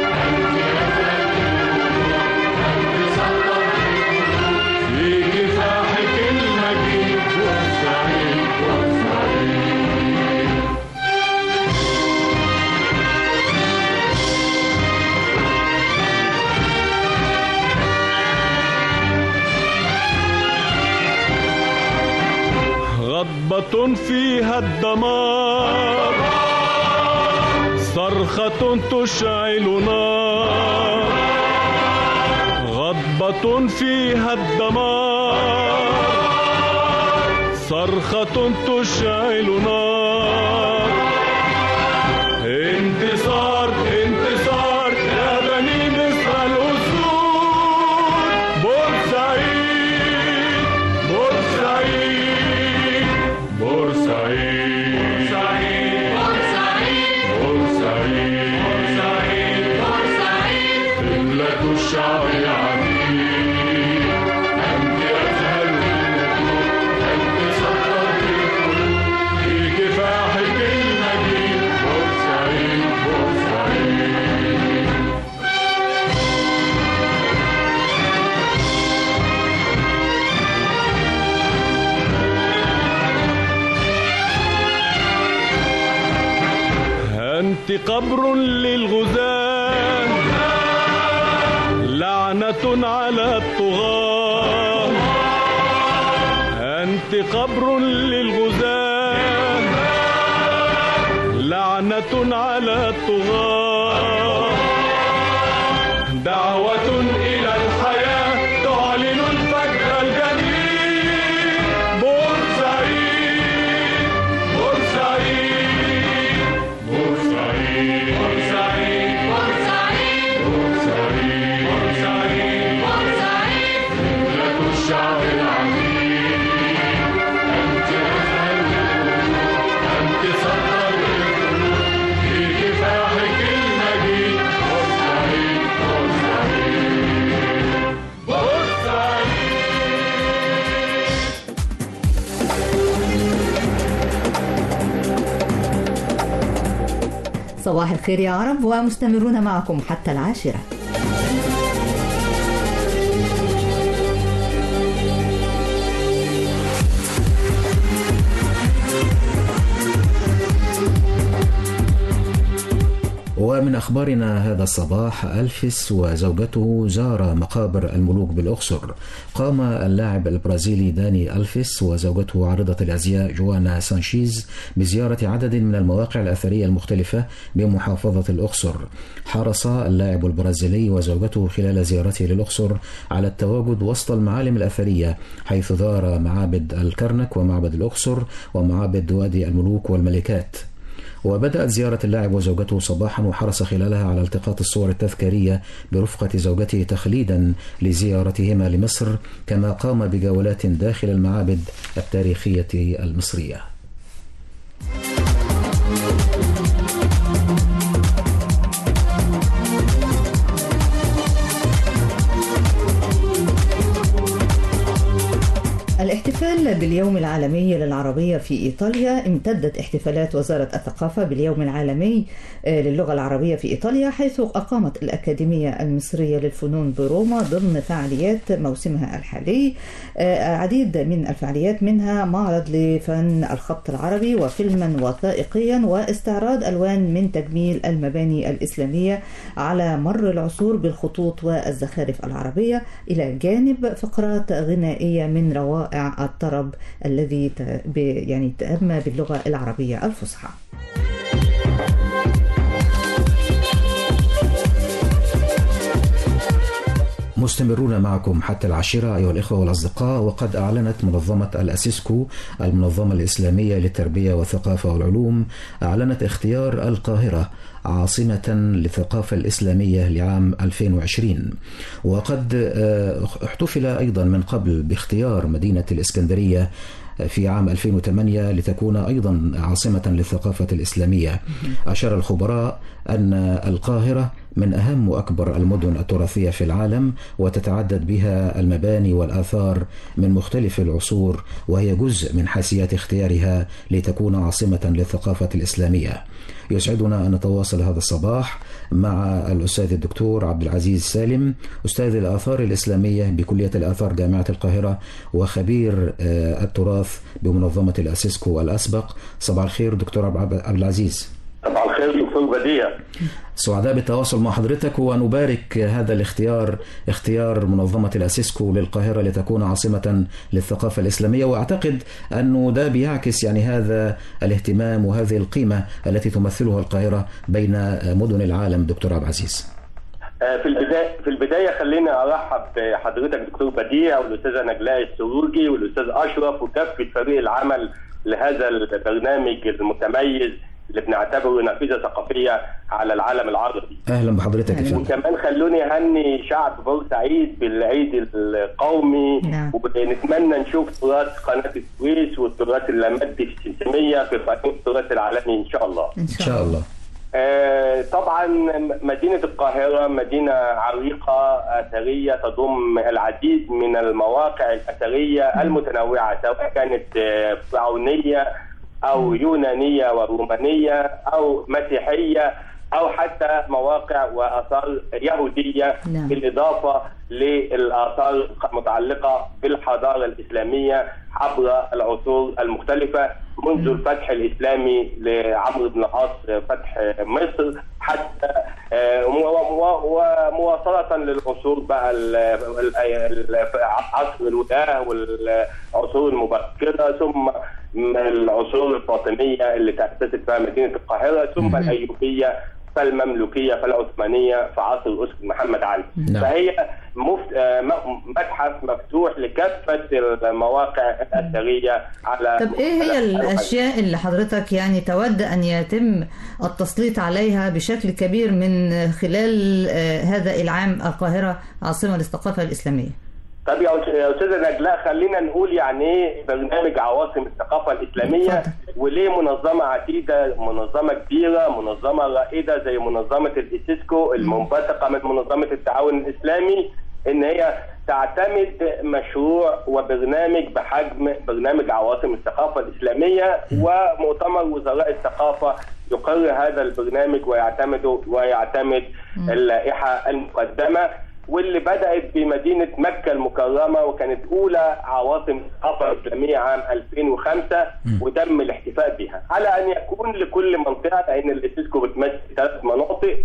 في كفاحك المجيد بورسعيد بورسعيد غضبة فيها الدمار صرخة تشعل نار غضبة فيها الدمار صرخة تشعل نار انتصار انتصار يا بني مصر الأسود بورسعيد بورسعيد بورسعيد بورسعيد بورسعيد قبلة الشعب العتيق أنت أزهر الوجود أنت سطرت القلوب في كفاحك المجيد بورسعيد بورسعيد أنت قبر للغزاة لعنة على الطغاة أنت قبر للغزاة لعنة على الطغاة دعوة إلى الحياة تعلن الفجر الجديد بورسعيد بورسعيد بورسعيد بورسعيد بورسعيد بورسعيد بورسعيد قبلة الشعب العظيم أنت أزهر الوجود أنت سطر القلوب في كفاحك المجيد بورسعيد بورسعيد بورسعيد صباح الخير يا عرب ومستمرون معكم حتى العاشرة ومن أخبارنا هذا الصباح ألفيس وزوجته زار مقابر الملوك بالأقصر قام اللاعب البرازيلي داني ألفيس وزوجته عارضة الأزياء جوانا سانشيز بزيارة عدد من المواقع الأثرية المختلفة بمحافظة الأقصر حرص اللاعب البرازيلي وزوجته خلال زيارته للأقصر على التواجد وسط المعالم الأثرية حيث زار معابد الكرنك ومعبد الأقصر ومعابد وادي الملوك والملكات وبدأت زيارة اللاعب وزوجته صباحا وحرص خلالها على التقاط الصور التذكارية برفقة زوجته تخليدا لزيارتهما لمصر كما قام بجولات داخل المعابد التاريخية المصرية الاحتفال باليوم العالمي للعربية في إيطاليا امتدت احتفالات وزارة الثقافة باليوم العالمي آه، للغة العربية في إيطاليا حيث أقامت الأكاديمية المصرية للفنون بروما ضمن فعاليات موسمها الحالي آه، عديد من الفعاليات منها معرض لفن الخط العربي وفيلما وثائقيا واستعراض ألوان من تجميل المباني الإسلامية على مر العصور بالخطوط والزخارف العربية إلى جانب فقرات غنائية من روائع الطرب الذي ت- ب- يعني تأمى باللغة العربية الفصحى مستمرون معكم حتى العاشرة أيها الإخوة والأصدقاء وقد أعلنت منظمة الأسيسكو المنظمة الإسلامية للتربية والثقافة والعلوم أعلنت اختيار القاهرة عاصمة للثقافة الإسلامية لعام 2020 وقد آه، احتفل أيضا من قبل باختيار مدينة الإسكندرية في عام 2008 لتكون أيضا عاصمة للثقافة الإسلامية أشار الخبراء أن القاهرة من أهم وأكبر المدن التراثية في العالم وتتعدد بها المباني والآثار من مختلف العصور وهي جزء من حيثيات اختيارها لتكون عاصمة للثقافة الإسلامية يسعدنا أن نتواصل هذا الصباح مع الأستاذ الدكتور عبد العزيز سالم أستاذ الآثار الإسلامية بكلية الآثار جامعة القاهرة وخبير آه، التراث بمنظمة الأسيسكو الأسبق صباح الخير دكتور عبد عبد العزيز طبعا الخير دكتور بديع سعداء بالتواصل مع حضرتك ونبارك هذا الاختيار اختيار منظمة الأسيسكو للقاهرة لتكون عاصمة للثقافة الإسلامية وأعتقد أنه ده بيعكس يعني هذا الاهتمام وهذه القيمة التي تمثلها القاهرة بين مدن العالم دكتور عبد العزيز آه، في البدايه في البدايه خلينا ارحب بحضرتك دكتور بديع والاستاذه نجلاء السروجي والاستاذ اشرف وكافه فريق العمل لهذا البرنامج المتميز اللي بنعتبره نافذه ثقافيه على العالم العربي. أهلا بحضرتك يا فندم وكمان خلوني اهني شعب بورسعيد بالعيد القومي نعم. ونتمنى نشوف تراث قناه السويس والتراث اللامادي في السمسميه في قائمه التراث العالمي ان شاء الله. إن إن شاء الله آه، طبعا مدينة القاهرة مدينة عريقة أثرية تضم العديد من المواقع الأثرية المتنوعة سواء كانت آه، فرعونية أو يونانية ورومانية أو مسيحية أو حتى مواقع وآثار يهودية نعم. بالإضافة للآثار المتعلقة بالحضارة الإسلامية عبر العصور المختلفة منذ الفتح الإسلامي لعمرو بن العاص فتح مصر حتى آه، ومو- ومو- ومواصلة للعصور بقى ال- ال- ال- عصر الولاة والعصور المبكرة ثم العصور الفاطمية اللي تأسست فيها مدينة القاهرة ثم الأيوبية فالمملوكية فالعثمانية في عصر الأسرة محمد علي نعم. فهي مفت... آه، م- متحف مفتوح لكافة المواقع الأثرية على طب ايه هي على- الاشياء اللي حضرتك يعني تود ان يتم التسليط عليها بشكل كبير من خلال آه، هذا العام القاهره عاصمه للثقافه الاسلاميه طب يا أس- يا استاذه نجلاء خلينا نقول يعني ايه برنامج عواصم الثقافه الاسلاميه اتفضل. وليه منظمه عتيده منظمه كبيره منظمه رائده زي منظمه الاسيسكو المنبثقه من منظمه التعاون الاسلامي ان هي تعتمد مشروع وبرنامج بحجم برنامج عواصم الثقافه الاسلاميه ومؤتمر وزراء الثقافه يقرر هذا البرنامج ويعتمد ويعتمد اللائحه المقدمه واللي بدأت بمدينة مكة المكرمة وكانت أولى عواصم الثقافة الإسلامية عام 2005 وتم الاحتفاء بها على أن يكون لكل منطقة لأن الإسيسكو بتمثل ثلاث مناطق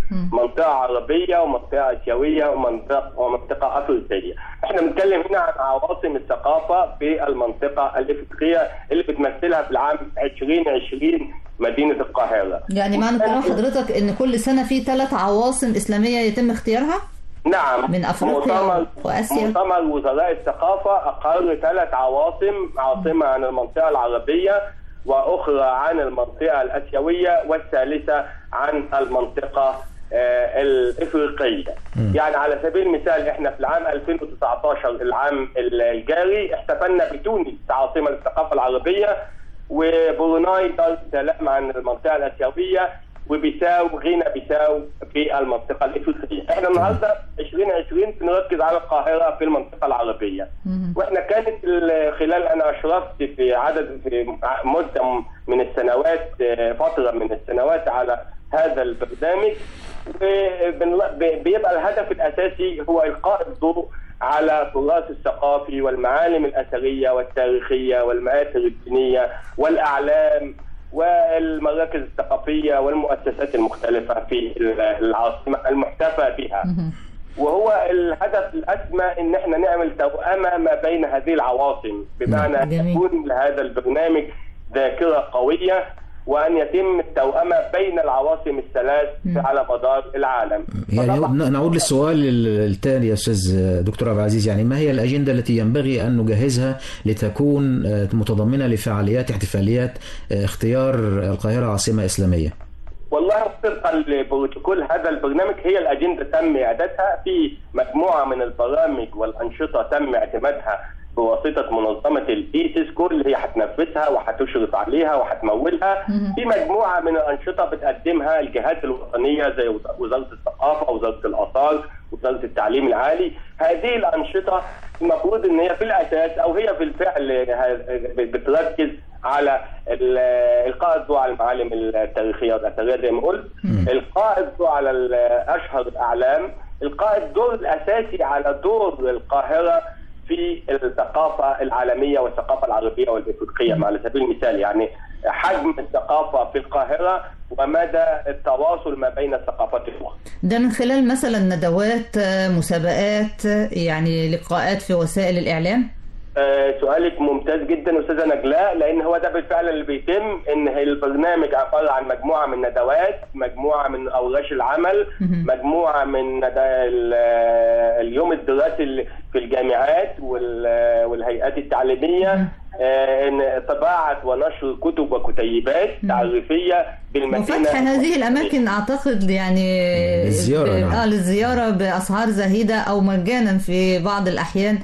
منطقه عربيه ومنطقه اسيويه ومنطقه ومنطقه افريقيه. احنا بنتكلم هنا عن عواصم الثقافه في المنطقه الافريقيه اللي بتمثلها في العام 2020 مدينه القاهره. يعني معنى كلام حضرتك ان كل سنه في ثلاث عواصم اسلاميه يتم اختيارها نعم من أفريقيا مؤتمر وآسيا. مؤتمر وزراء الثقافة أقر ثلاث عواصم عاصمة عن المنطقة العربية وأخرى عن المنطقة الآسيوية والثالثة عن المنطقة آه، الإفريقية يعني على سبيل المثال احنا في العام 2019 العام الجاري احتفلنا بتونس عاصمة الثقافة العربية وبروناي دار السلام عن المنطقة الآسيوية وبيساو غينا بيساو في المنطقة الإفريقية احنا النهاردة 2020 بنركز على القاهرة في المنطقة العربية واحنا كانت ال- خلال انا اشرفت في عدد في مده من السنوات آه، فتره من السنوات على هذا البرنامج وبن- ب- بيبقى الهدف الاساسي هو القاء الضوء على التراث الثقافي والمعالم الاثريه والتاريخيه والمآثر الدينيه والاعلام والمراكز الثقافيه والمؤسسات المختلفه في العاصمه المحتفى بها. وهو الهدف الاسمى ان احنا نعمل توأمه ما بين هذه العواصم بمعنى ان يكون لهذا البرنامج ذاكره قويه وان يتم التوأمه بين العواصم الثلاث على مدار العالم. يعني ن- نعود للسؤال ال- التالي يا استاذ دكتور عبد العزيز يعني ما هي الاجنده التي ينبغي ان نجهزها لتكون آه، متضمنه لفعاليات احتفاليات آه، اختيار القاهره عاصمه اسلاميه؟ والله طبقا لبروتوكول هذا البرنامج هي الاجنده تم اعدادها في مجموعه من البرامج والانشطه تم اعتمادها بواسطه منظمه الايسيسكو اللي هي هتنفذها وهتشرف عليها وهتمولها في مجموعه من الانشطه بتقدمها الجهات الوطنيه زي وزاره الثقافه وزاره الاثار وزاره التعليم العالي هذه الانشطه المفروض ان هي في الاساس او هي في الفعل ه- بتركز على ال- القاء الضوء على المعالم التاريخيه والاثريه زي ما قلت القاء الضوء على ال- اشهر الاعلام القاء الدور الاساسي على دور القاهره في الثقافه العالميه والثقافه العربيه والافريقيه على سبيل المثال يعني حجم الثقافه في القاهره ومدى التواصل ما بين الثقافات الاخرى ده من خلال مثلا ندوات آه، مسابقات آه، يعني لقاءات في وسائل الاعلام آه، سؤالك ممتاز جدا استاذه نجلاء لان هو ده بالفعل اللي بيتم ان هي البرنامج عباره عن مجموعه من ندوات مجموعه من اوراش العمل مجموعه من ند- ال- اليوم الدراسي اللي في الجامعات وال- والهيئات التعليميه آه، ان طباعه ونشر كتب وكتيبات تعريفيه بالمدينه وفتح هذه الاماكن اعتقد يعني للزيارة، ب- نعم. اه للزياره باسعار زهيده او مجانا في بعض الاحيان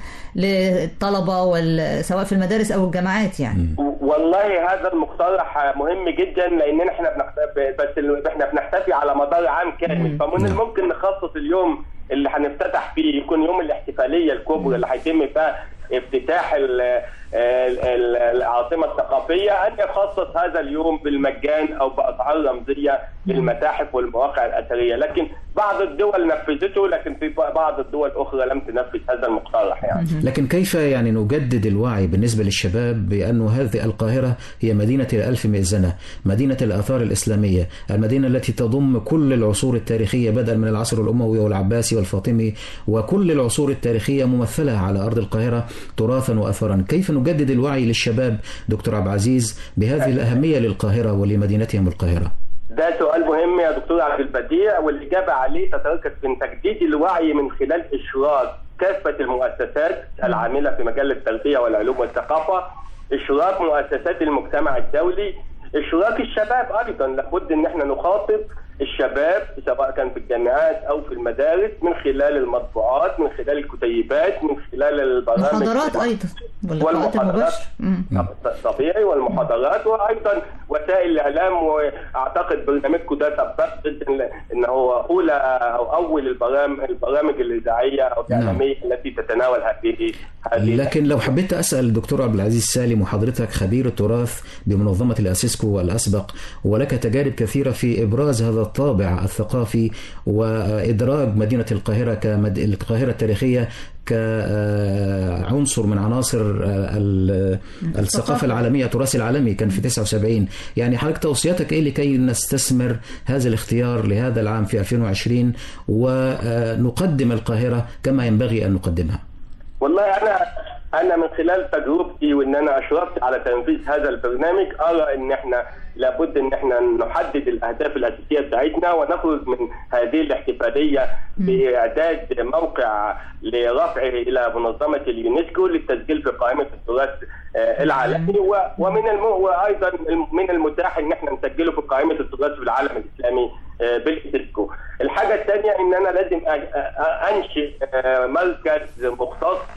للطلبه وال- سواء في المدارس او الجامعات يعني والله هذا المقترح مهم جدا لان احنا بنحت... بس ال- احنا بنحتفي على مدار عام كامل فمن الممكن نخصص اليوم اللي هنفتتح فيه يكون يوم الاحتفاليه الكبرى اللي هيتم فيها افتتاح ال... ال- ال- العاصمه الثقافيه ان يخصص هذا اليوم بالمجان او باسعار رمزيه للمتاحف والمواقع الاثريه لكن بعض الدول نفذته لكن في بعض الدول الاخرى لم تنفذ هذا المقترح يعني لكن كيف يعني نجدد الوعي بالنسبة للشباب بأن هذه القاهرة هي مدينة الألف مئذنة مدينة الآثار الإسلامية المدينة التي تضم كل العصور التاريخية بدءا من العصر الأموي والعباسي والفاطمي وكل العصور التاريخية ممثلة على أرض القاهرة تراثا وأثرا كيف نجدد الوعي للشباب دكتور عبد العزيز بهذه الأهمية للقاهرة ولمدينتهم القاهرة ده سؤال مهم يا دكتور عبد البديع والاجابه عليه تتركز في تجديد الوعي من خلال اشراك كافه المؤسسات العامله في مجال التربيه والعلوم والثقافه اشراك مؤسسات المجتمع الدولي اشراك الشباب ايضا لابد ان احنا نخاطب الشباب سواء كان في الجامعات او في المدارس من خلال المطبوعات من خلال الكتيبات من خلال البرامج محاضرات ايضا واللقاءات والمحاضرات المباشره طبيعي والمحاضرات وايضا وسائل الاعلام واعتقد برنامجكم ده سبق جدا ان هو اولى او اول البرامج البرامج الاذاعيه او الاعلاميه التي تتناول هذه هذه لكن لو حبيت أسأل الدكتور عبد العزيز سالم وحضرتك خبير التراث بمنظمة الأسيسكو الأسبق ولك تجارب كثيرة في إبراز هذا الطابع الثقافي وإدراج مدينة القاهرة كمد... القاهرة التاريخية كعنصر من عناصر آه، ال- الثقافة العالمية التراث العالمي كان في 79 يعني حضرتك توصياتك ايه لكي نستثمر هذا الاختيار لهذا العام في 2020 ونقدم القاهرة كما ينبغي أن نقدمها والله انا انا من خلال تجربتي وان انا اشرفت على تنفيذ هذا البرنامج ارى ان احنا لابد ان احنا نحدد الاهداف الاساسيه بتاعتنا ونخرج من هذه الاحتفاليه باعداد موقع لرفعه الى منظمه اليونسكو للتسجيل في قائمه التراث آه، العالمي و- ومن الم... وايضا من المتاح ان احنا نسجله في قائمه التراث في العالم الاسلامي آه، باليونسكو. الحاجه الثانيه ان انا لازم أ- أ- انشئ آه، مركز مختص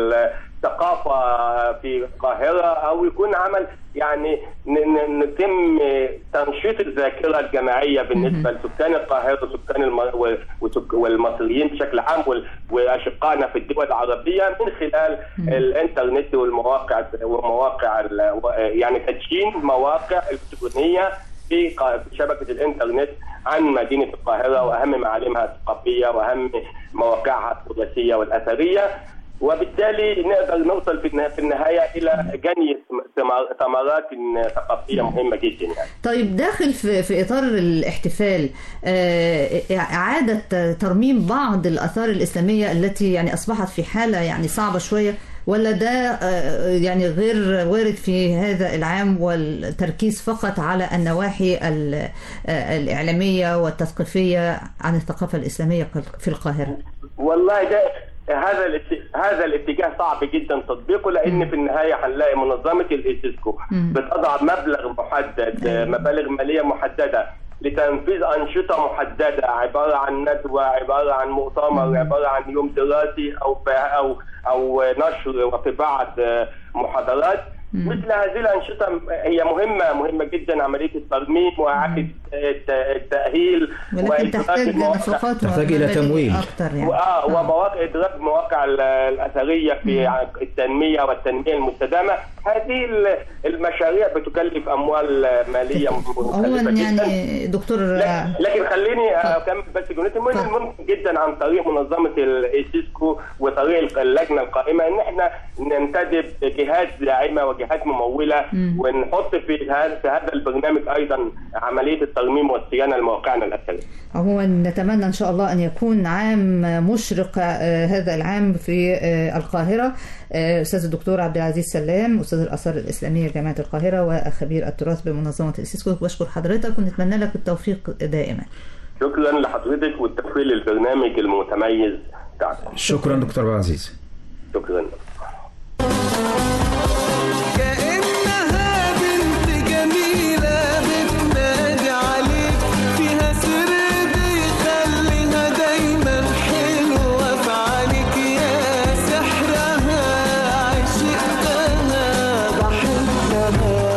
بالثقافه في القاهره او يكون عمل يعني ن- ن- نتم تنشيط الذاكره الجماعيه بالنسبه لسكان القاهره وسكان الم... و- وسك- والمصريين بشكل عام وال- واشقائنا في الدول العربيه من خلال الانترنت والمواقع ومواقع ال- و- يعني تدشين مواقع الكترونيه في قا- في شبكه الانترنت عن مدينه القاهره واهم معالمها الثقافيه واهم مواقعها التراثيه والاثريه وبالتالي نقدر نوصل في النها- في النهايه الى جني ثمار- ثمرات ثقافيه مهمه جدا يعني. طيب داخل في, في إطار الاحتفال آه، إعادة ترميم بعض الآثار الإسلامية التي يعني أصبحت في حالة يعني صعبة شوية ولا ده آه، يعني غير وارد في هذا العام والتركيز فقط على النواحي ال- آه، الإعلامية والتثقيفية عن الثقافة الإسلامية في القاهرة والله ده هذا الات- هذا الاتجاه صعب جدا تطبيقه لان في النهايه هنلاقي منظمه الايسيسكو مم. بتضع مبلغ محدد مبالغ ماليه محدده لتنفيذ انشطه محدده عباره عن ندوه عباره عن مؤتمر عباره عن يوم دراسي او ف- او او نشر وطباعه محاضرات مثل هذه الانشطه هي مهمه مهمه جدا عمليه الترميم واعاده الت- التاهيل ولكن وإدراك تحتاج المواقع- نفقات تحتاج إلى ومبادئ تمويل. أكتر يعني وآه ومواقع ادراك مواقع ال- الاثريه في ع- التنميه والتنميه المستدامه هذه ال- المشاريع بتكلف اموال ماليه مكلفه عموما جدا يعني دكتور لكن- لكن خليني اكمل بس جملتي من الممكن جدا عن طريق منظمه الايسيسكو وطريق اللجنه القائمه ان احنا ننتدب جهات داعمه وجهات مموله مم. ونحط في هذا في هذا البرنامج ايضا عمليه الترميم والصيانه لمواقعنا الاثريه. عموما نتمنى ان شاء الله ان يكون عام مشرق آه، هذا العام في آه، القاهره آه، استاذ الدكتور عبد العزيز سلام استاذ الاثار الاسلاميه جامعه القاهره وخبير التراث بمنظمه الاسيسكو بشكر حضرتك ونتمنى لك التوفيق دائما شكرا لحضرتك والتوفيق للبرنامج المتميز بتاعكم شكرا دكتور عبد العزيز شكرا كأنها بنت جميلة بتنادي عليك فيها سر بيخليها دايما حلوة في عينيك يا سحرها عشقتها بحبها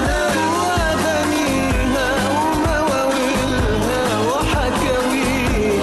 وأغانيها ومواويلها وحكاويها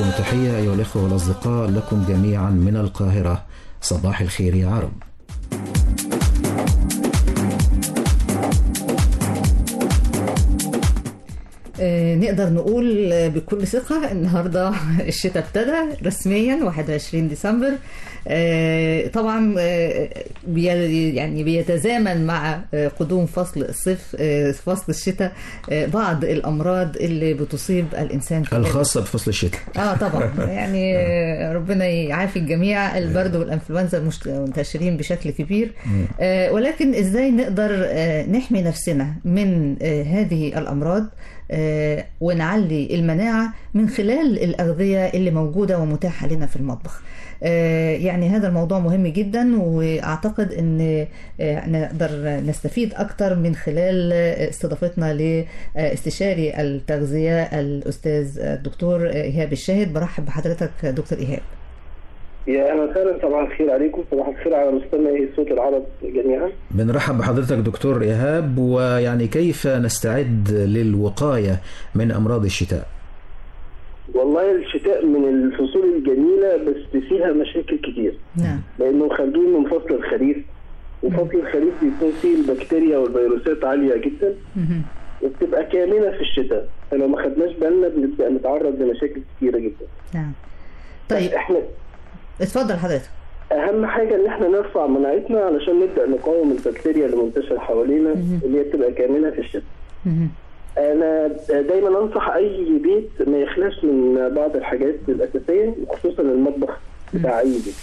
لكم تحية أيها الإخوة والأصدقاء لكم جميعا من القاهرة صباح الخير يا عرب آه، نقدر نقول آه، بكل ثقة النهاردة الشتاء ابتدى رسميا 21 ديسمبر آه، طبعا آه، بي- يعني بيتزامن مع آه، قدوم فصل الصيف آه، فصل الشتاء آه، بعض الأمراض اللي بتصيب الإنسان في الخاصة بفصل الشتاء اه طبعا يعني آه، ربنا يعافي الجميع البرد والانفلونزا مش- منتشرين بشكل كبير آه، ولكن ازاي نقدر آه، نحمي نفسنا من آه، هذه الامراض آه، ونعلي المناعه من خلال الاغذيه اللي موجوده ومتاحه لنا في المطبخ آه، يعني هذا الموضوع مهم جدا واعتقد ان آه، نقدر نستفيد اكتر من خلال آه، استضافتنا لاستشاري التغذيه الاستاذ الدكتور ايهاب الشاهد برحب بحضرتك دكتور ايهاب يا اهلا وسهلا صباح الخير عليكم صباح الخير على مستمعي صوت العرب جميعا بنرحب بحضرتك دكتور إيهاب ويعني كيف نستعد للوقاية من أمراض الشتاء والله الشتاء من الفصول الجميله بس فيها مشاكل كتير نعم لانه خارجين من فصل الخريف وفصل الخريف بيكون فيه البكتيريا والفيروسات عاليه جدا وبتبقى كامنه في الشتاء فلو ما خدناش بالنا بنبدا نتعرض لمشاكل كتيره جدا نعم طيب احنا اتفضل حضرتك اهم حاجه ان احنا نرفع مناعتنا علشان نبدا نقاوم البكتيريا اللي منتشره حوالينا اللي هي بتبقى كامنه في الشتاء انا دايما انصح اي بيت ما يخلاش من بعض الحاجات الاساسيه وخصوصا المطبخ بتاع اي بيت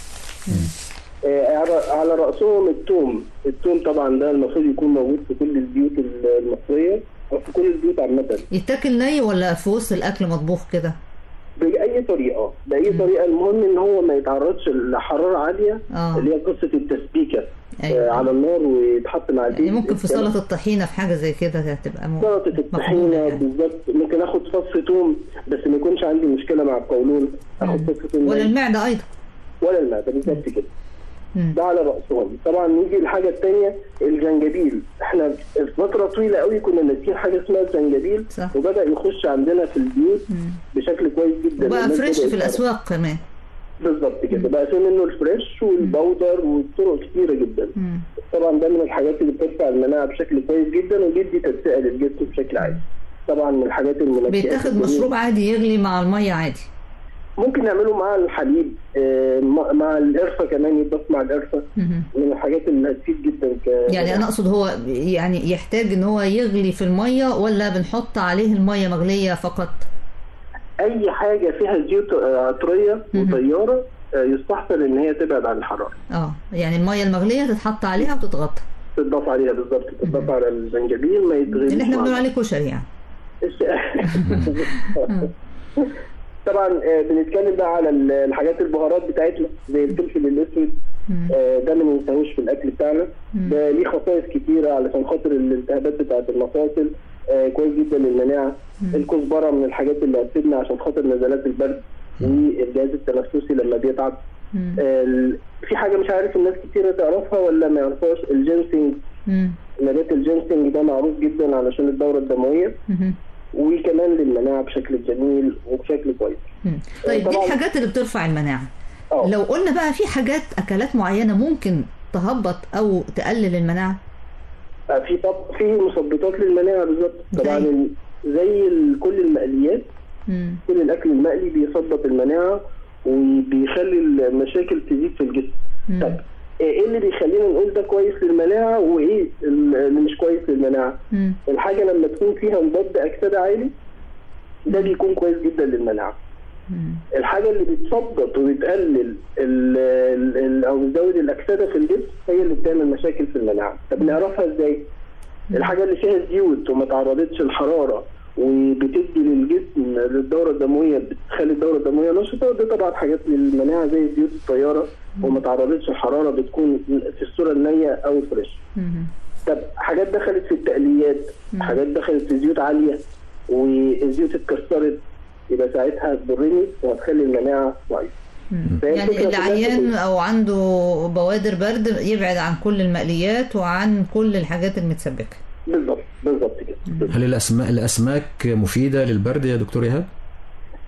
آه، على- على راسهم الثوم الثوم طبعا ده المفروض يكون موجود في كل البيوت المصريه او في كل البيوت عامه يتاكل ني ولا في وسط الاكل مطبوخ كده باي طريقه باي طريقه المهم ان هو ما يتعرضش لحراره عاليه آه. اللي هي قصه التسبيكه أيوة. آه على النار ويتحط مع يعني ممكن في سلطه الطحينه في حاجه زي كده هتبقى م... سلطه الطحينه بالظبط ممكن اخد فص توم بس ما يكونش عندي مشكله مع القولون اخد فص توم ولا المعده ايضا ولا المعده بالظبط كده ده على راسهم طبعا نيجي الحاجه الثانيه الجنجبيل احنا في فتره طويله قوي كنا ناسيين حاجه اسمها الجنجبيل صح. وبدا يخش عندنا في البيوت بشكل كويس جدا وبقى الناس فريش بدأت في الاسواق كمان بالظبط كده بقى في منه الفريش والبودر وطرق كتيره جدا طبعا ده من الحاجات اللي بترفع المناعه بشكل كويس جدا وبيدي تدفئه للجسم بشكل عام طبعا من الحاجات المنكهات بيتاخد الجميلة. مشروب عادي يغلي مع الميه عادي ممكن نعمله مع الحليب آه، مع- مع القرفه كمان يضاف مع القرفه مهم. من الحاجات اللي هتفيد جدا ك يعني انا اقصد هو يعني يحتاج ان هو يغلي في الميه ولا بنحط عليه الميه مغليه فقط اي حاجه فيها زيوت آه، عطريه وطياره آه، يستحسن ان هي تبعد عن الحراره اه يعني الميه المغليه تتحط عليها وتتغطى تضاف عليها بالظبط تضاف على الزنجبيل ما يتغليش اللي احنا مع بنقول بعض. عليه كشري يعني طبعا آه، بنتكلم بقى على ال- الحاجات البهارات بتاعتنا زي الفلفل الاسود آه، ده ما ننساهوش في الاكل بتاعنا ده ليه خصائص كتيره علشان خاطر الالتهابات بتاعه المفاصل آه، كويس جدا للمناعه الكزبره من الحاجات اللي هتفيدنا عشان خاطر نزلات البرد والجهاز التنفسي لما بيتعب آه، ال- في حاجه مش عارف الناس كتير تعرفها ولا ما يعرفهاش الجنسنج نبات الجنسنج ده معروف جدا علشان الدوره الدمويه وكمان للمناعه بشكل جميل وبشكل كويس طيب دي طبعاً- الحاجات اللي بترفع المناعه لو قلنا بقى في حاجات اكلات معينه ممكن تهبط او تقلل المناعه آه، في طب في مثبطات للمناعه بالظبط طبعا ال- زي ال- كل المقليات كل الاكل المقلي بيثبط المناعه وبيخلي المشاكل تزيد في الجسم طب ايه اللي بيخلينا نقول ده كويس للمناعه وايه اللي مش كويس للمناعه الحاجه لما تكون فيها مضاد اكسده عالي ده بيكون كويس جدا للمناعه الحاجه اللي بتثبط وبتقلل ال- ال- ال- او بتزود الاكسده في الجسم هي اللي بتعمل مشاكل في المناعه طب نعرفها ازاي الحاجه اللي فيها زيوت وما تعرضتش للحراره وبتدي للجسم للدوره الدمويه بتخلي الدوره الدمويه نشطه دي طبعا حاجات للمناعه زي زيوت الطياره وما تعرضتش للحراره بتكون في الصوره النيه او الفريش طب حاجات دخلت في التقليات حاجات دخلت في زيوت عاليه والزيوت اتكسرت يبقى ساعتها تضرني وهتخلي المناعه ضعيفه فهي يعني الفكرة اللي كلها عيان او عنده بوادر برد يبعد عن كل المقليات وعن كل الحاجات المتسبكه بالظبط بالظبط كده هل الأسماك الأسماك مفيدة للبرد يا دكتور إيهاب؟ ال-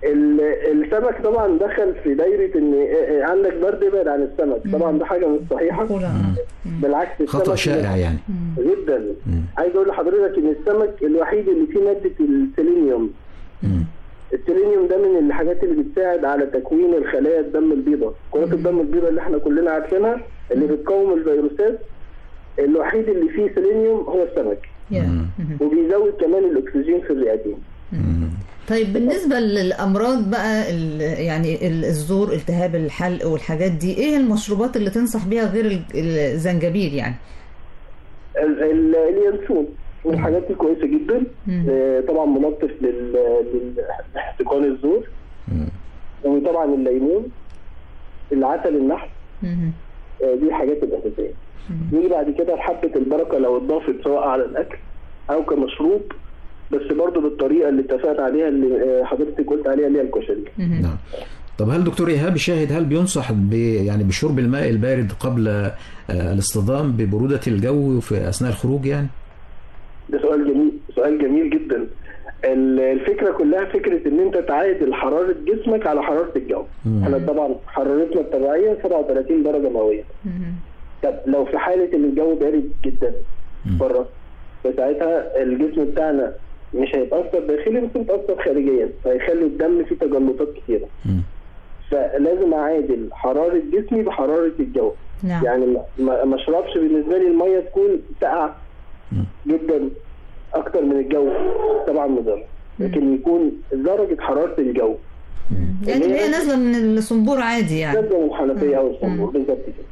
السمك طبعا دخل في دايره ان آه، آه، عندك برد ابعد عن السمك طبعا ده حاجه مش صحيحه بالعكس خطأ السمك شائع يعني جدا عايز اقول لحضرتك ان السمك الوحيد اللي فيه ماده السيلينيوم السيلينيوم ده من الحاجات اللي بتساعد على تكوين الخلايا الدم البيضاء كرات الدم البيضاء اللي احنا كلنا عارفينها اللي بتقاوم الفيروسات الوحيد اللي فيه سيلينيوم هو السمك وبيزود كمان الاكسجين في الرئتين طيب بالنسبة للأمراض بقى ال- يعني ال- الزور التهاب الحلق والحاجات دي إيه المشروبات اللي تنصح بيها غير ال- الزنجبيل يعني؟ ال- ال- اليانسون من الحاجات الكويسه جدا آه، طبعا منظف لل- لل- لاحتقان الزور وطبعا الليمون العسل النحل آه، دي الحاجات الاساسيه نيجي بعد كده لحبه البركه لو اتضافت سواء على الاكل او كمشروب بس برضو بالطريقه اللي اتفقنا عليها اللي آه، حضرتك قلت عليها اللي هي الكشري نعم طب هل دكتور ايهاب شاهد هل بينصح ب يعني بشرب الماء البارد قبل آه، الاصطدام ببروده الجو في اثناء الخروج يعني؟ ده سؤال جميل سؤال جميل جدا ال- الفكره كلها فكره ان انت تعادل حراره جسمك على حراره الجو مم. احنا طبعا حرارتنا الطبيعيه 37 درجه مئويه طب لو في حاله ان الجو بارد جدا بره فساعتها الجسم بتاعنا مش هيتاثر داخلي بس هيتاثر خارجيا فهيخلي الدم فيه تجلطات كتيره فلازم اعادل حراره جسمي بحراره الجو نعم. يعني ما- ما ما اشربش بالنسبه لي الميه تكون ساقعه جدا اكتر من الجو طبعا مضر لكن يكون درجه حراره الجو يعني اللي هي نازلة من الصنبور عادي يعني نازله من الحنفيه او الصنبور بالظبط كده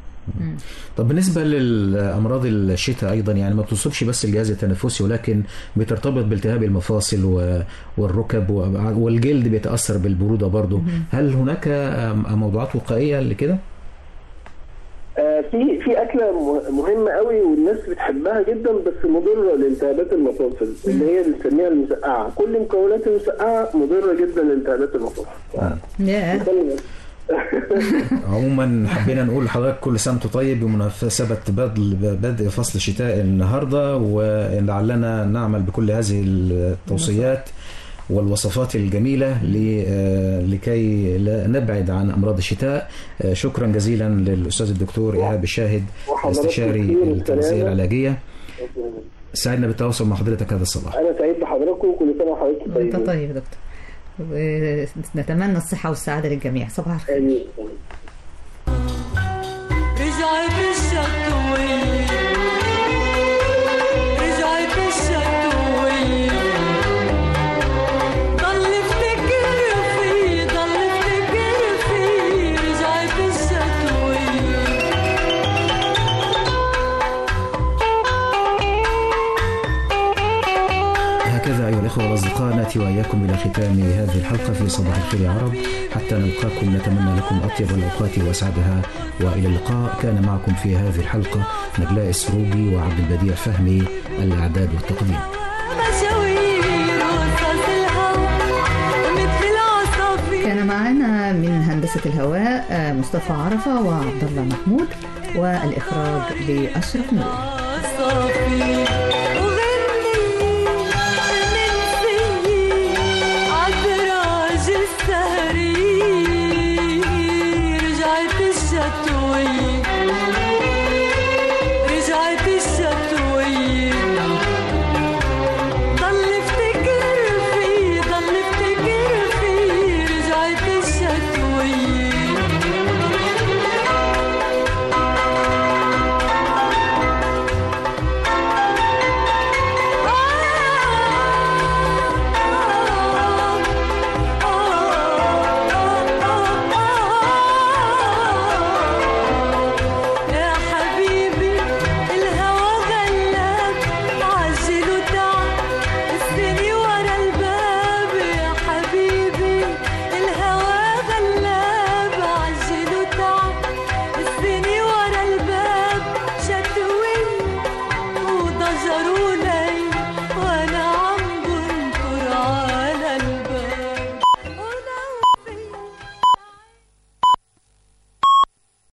طب بالنسبه للامراض الشتاء ايضا يعني ما بتصيبش بس الجهاز التنفسي ولكن بترتبط بالتهاب المفاصل و- والركب و- والجلد بيتاثر بالبروده برضه هل هناك آم، موضوعات وقائيه لكده؟ آه، في في اكله مه- مهمه قوي والناس بتحبها جدا بس مضره لالتهابات المفاصل اللي هي اللي بنسميها المسقعه كل مكونات المسقعه مضره جدا لالتهابات المفاصل ياه عموما حبينا نقول لحضرتك كل سنه وانتم طيب بمناسبه بدء بدء فصل الشتاء النهارده ولعلنا نعمل بكل هذه التوصيات والوصفات الجميلة ل- آه، لكي لا نبعد عن أمراض الشتاء آه، شكرا جزيلا للأستاذ الدكتور إيهاب الشاهد وحضرتك استشاري كتير التغذية والسلامة. العلاجية سعدنا بالتواصل مع حضرتك هذا الصباح انا سعيد بحضراتكم وكل سنه وحضراتكم انت طيبين طيب يا دكتور ونتمنى الصحة والسعادة للجميع صباح الخير رجعت الشتوية رجعت الشتوية ضل افتكر فيه ضل افتكر فيه رجعت الشتوية هكذا أيها الأخوة والأصدقاء نأتي وإياكم إلى ختام هذه الحلقة في صباح الخير يا عرب حتى نلقاكم نتمنى لكم أطيب الأوقات وأسعدها وإلى اللقاء كان معكم في هذه الحلقة نجلاء السروجي وعبد البديع فهمي الإعداد والتقديم مشاوير وصلت الهوا مثل العصافير كان معنا من هندسة الهواء آه، مصطفى عرفة وعبد الله محمود والإخراج لأشرف نور عصافير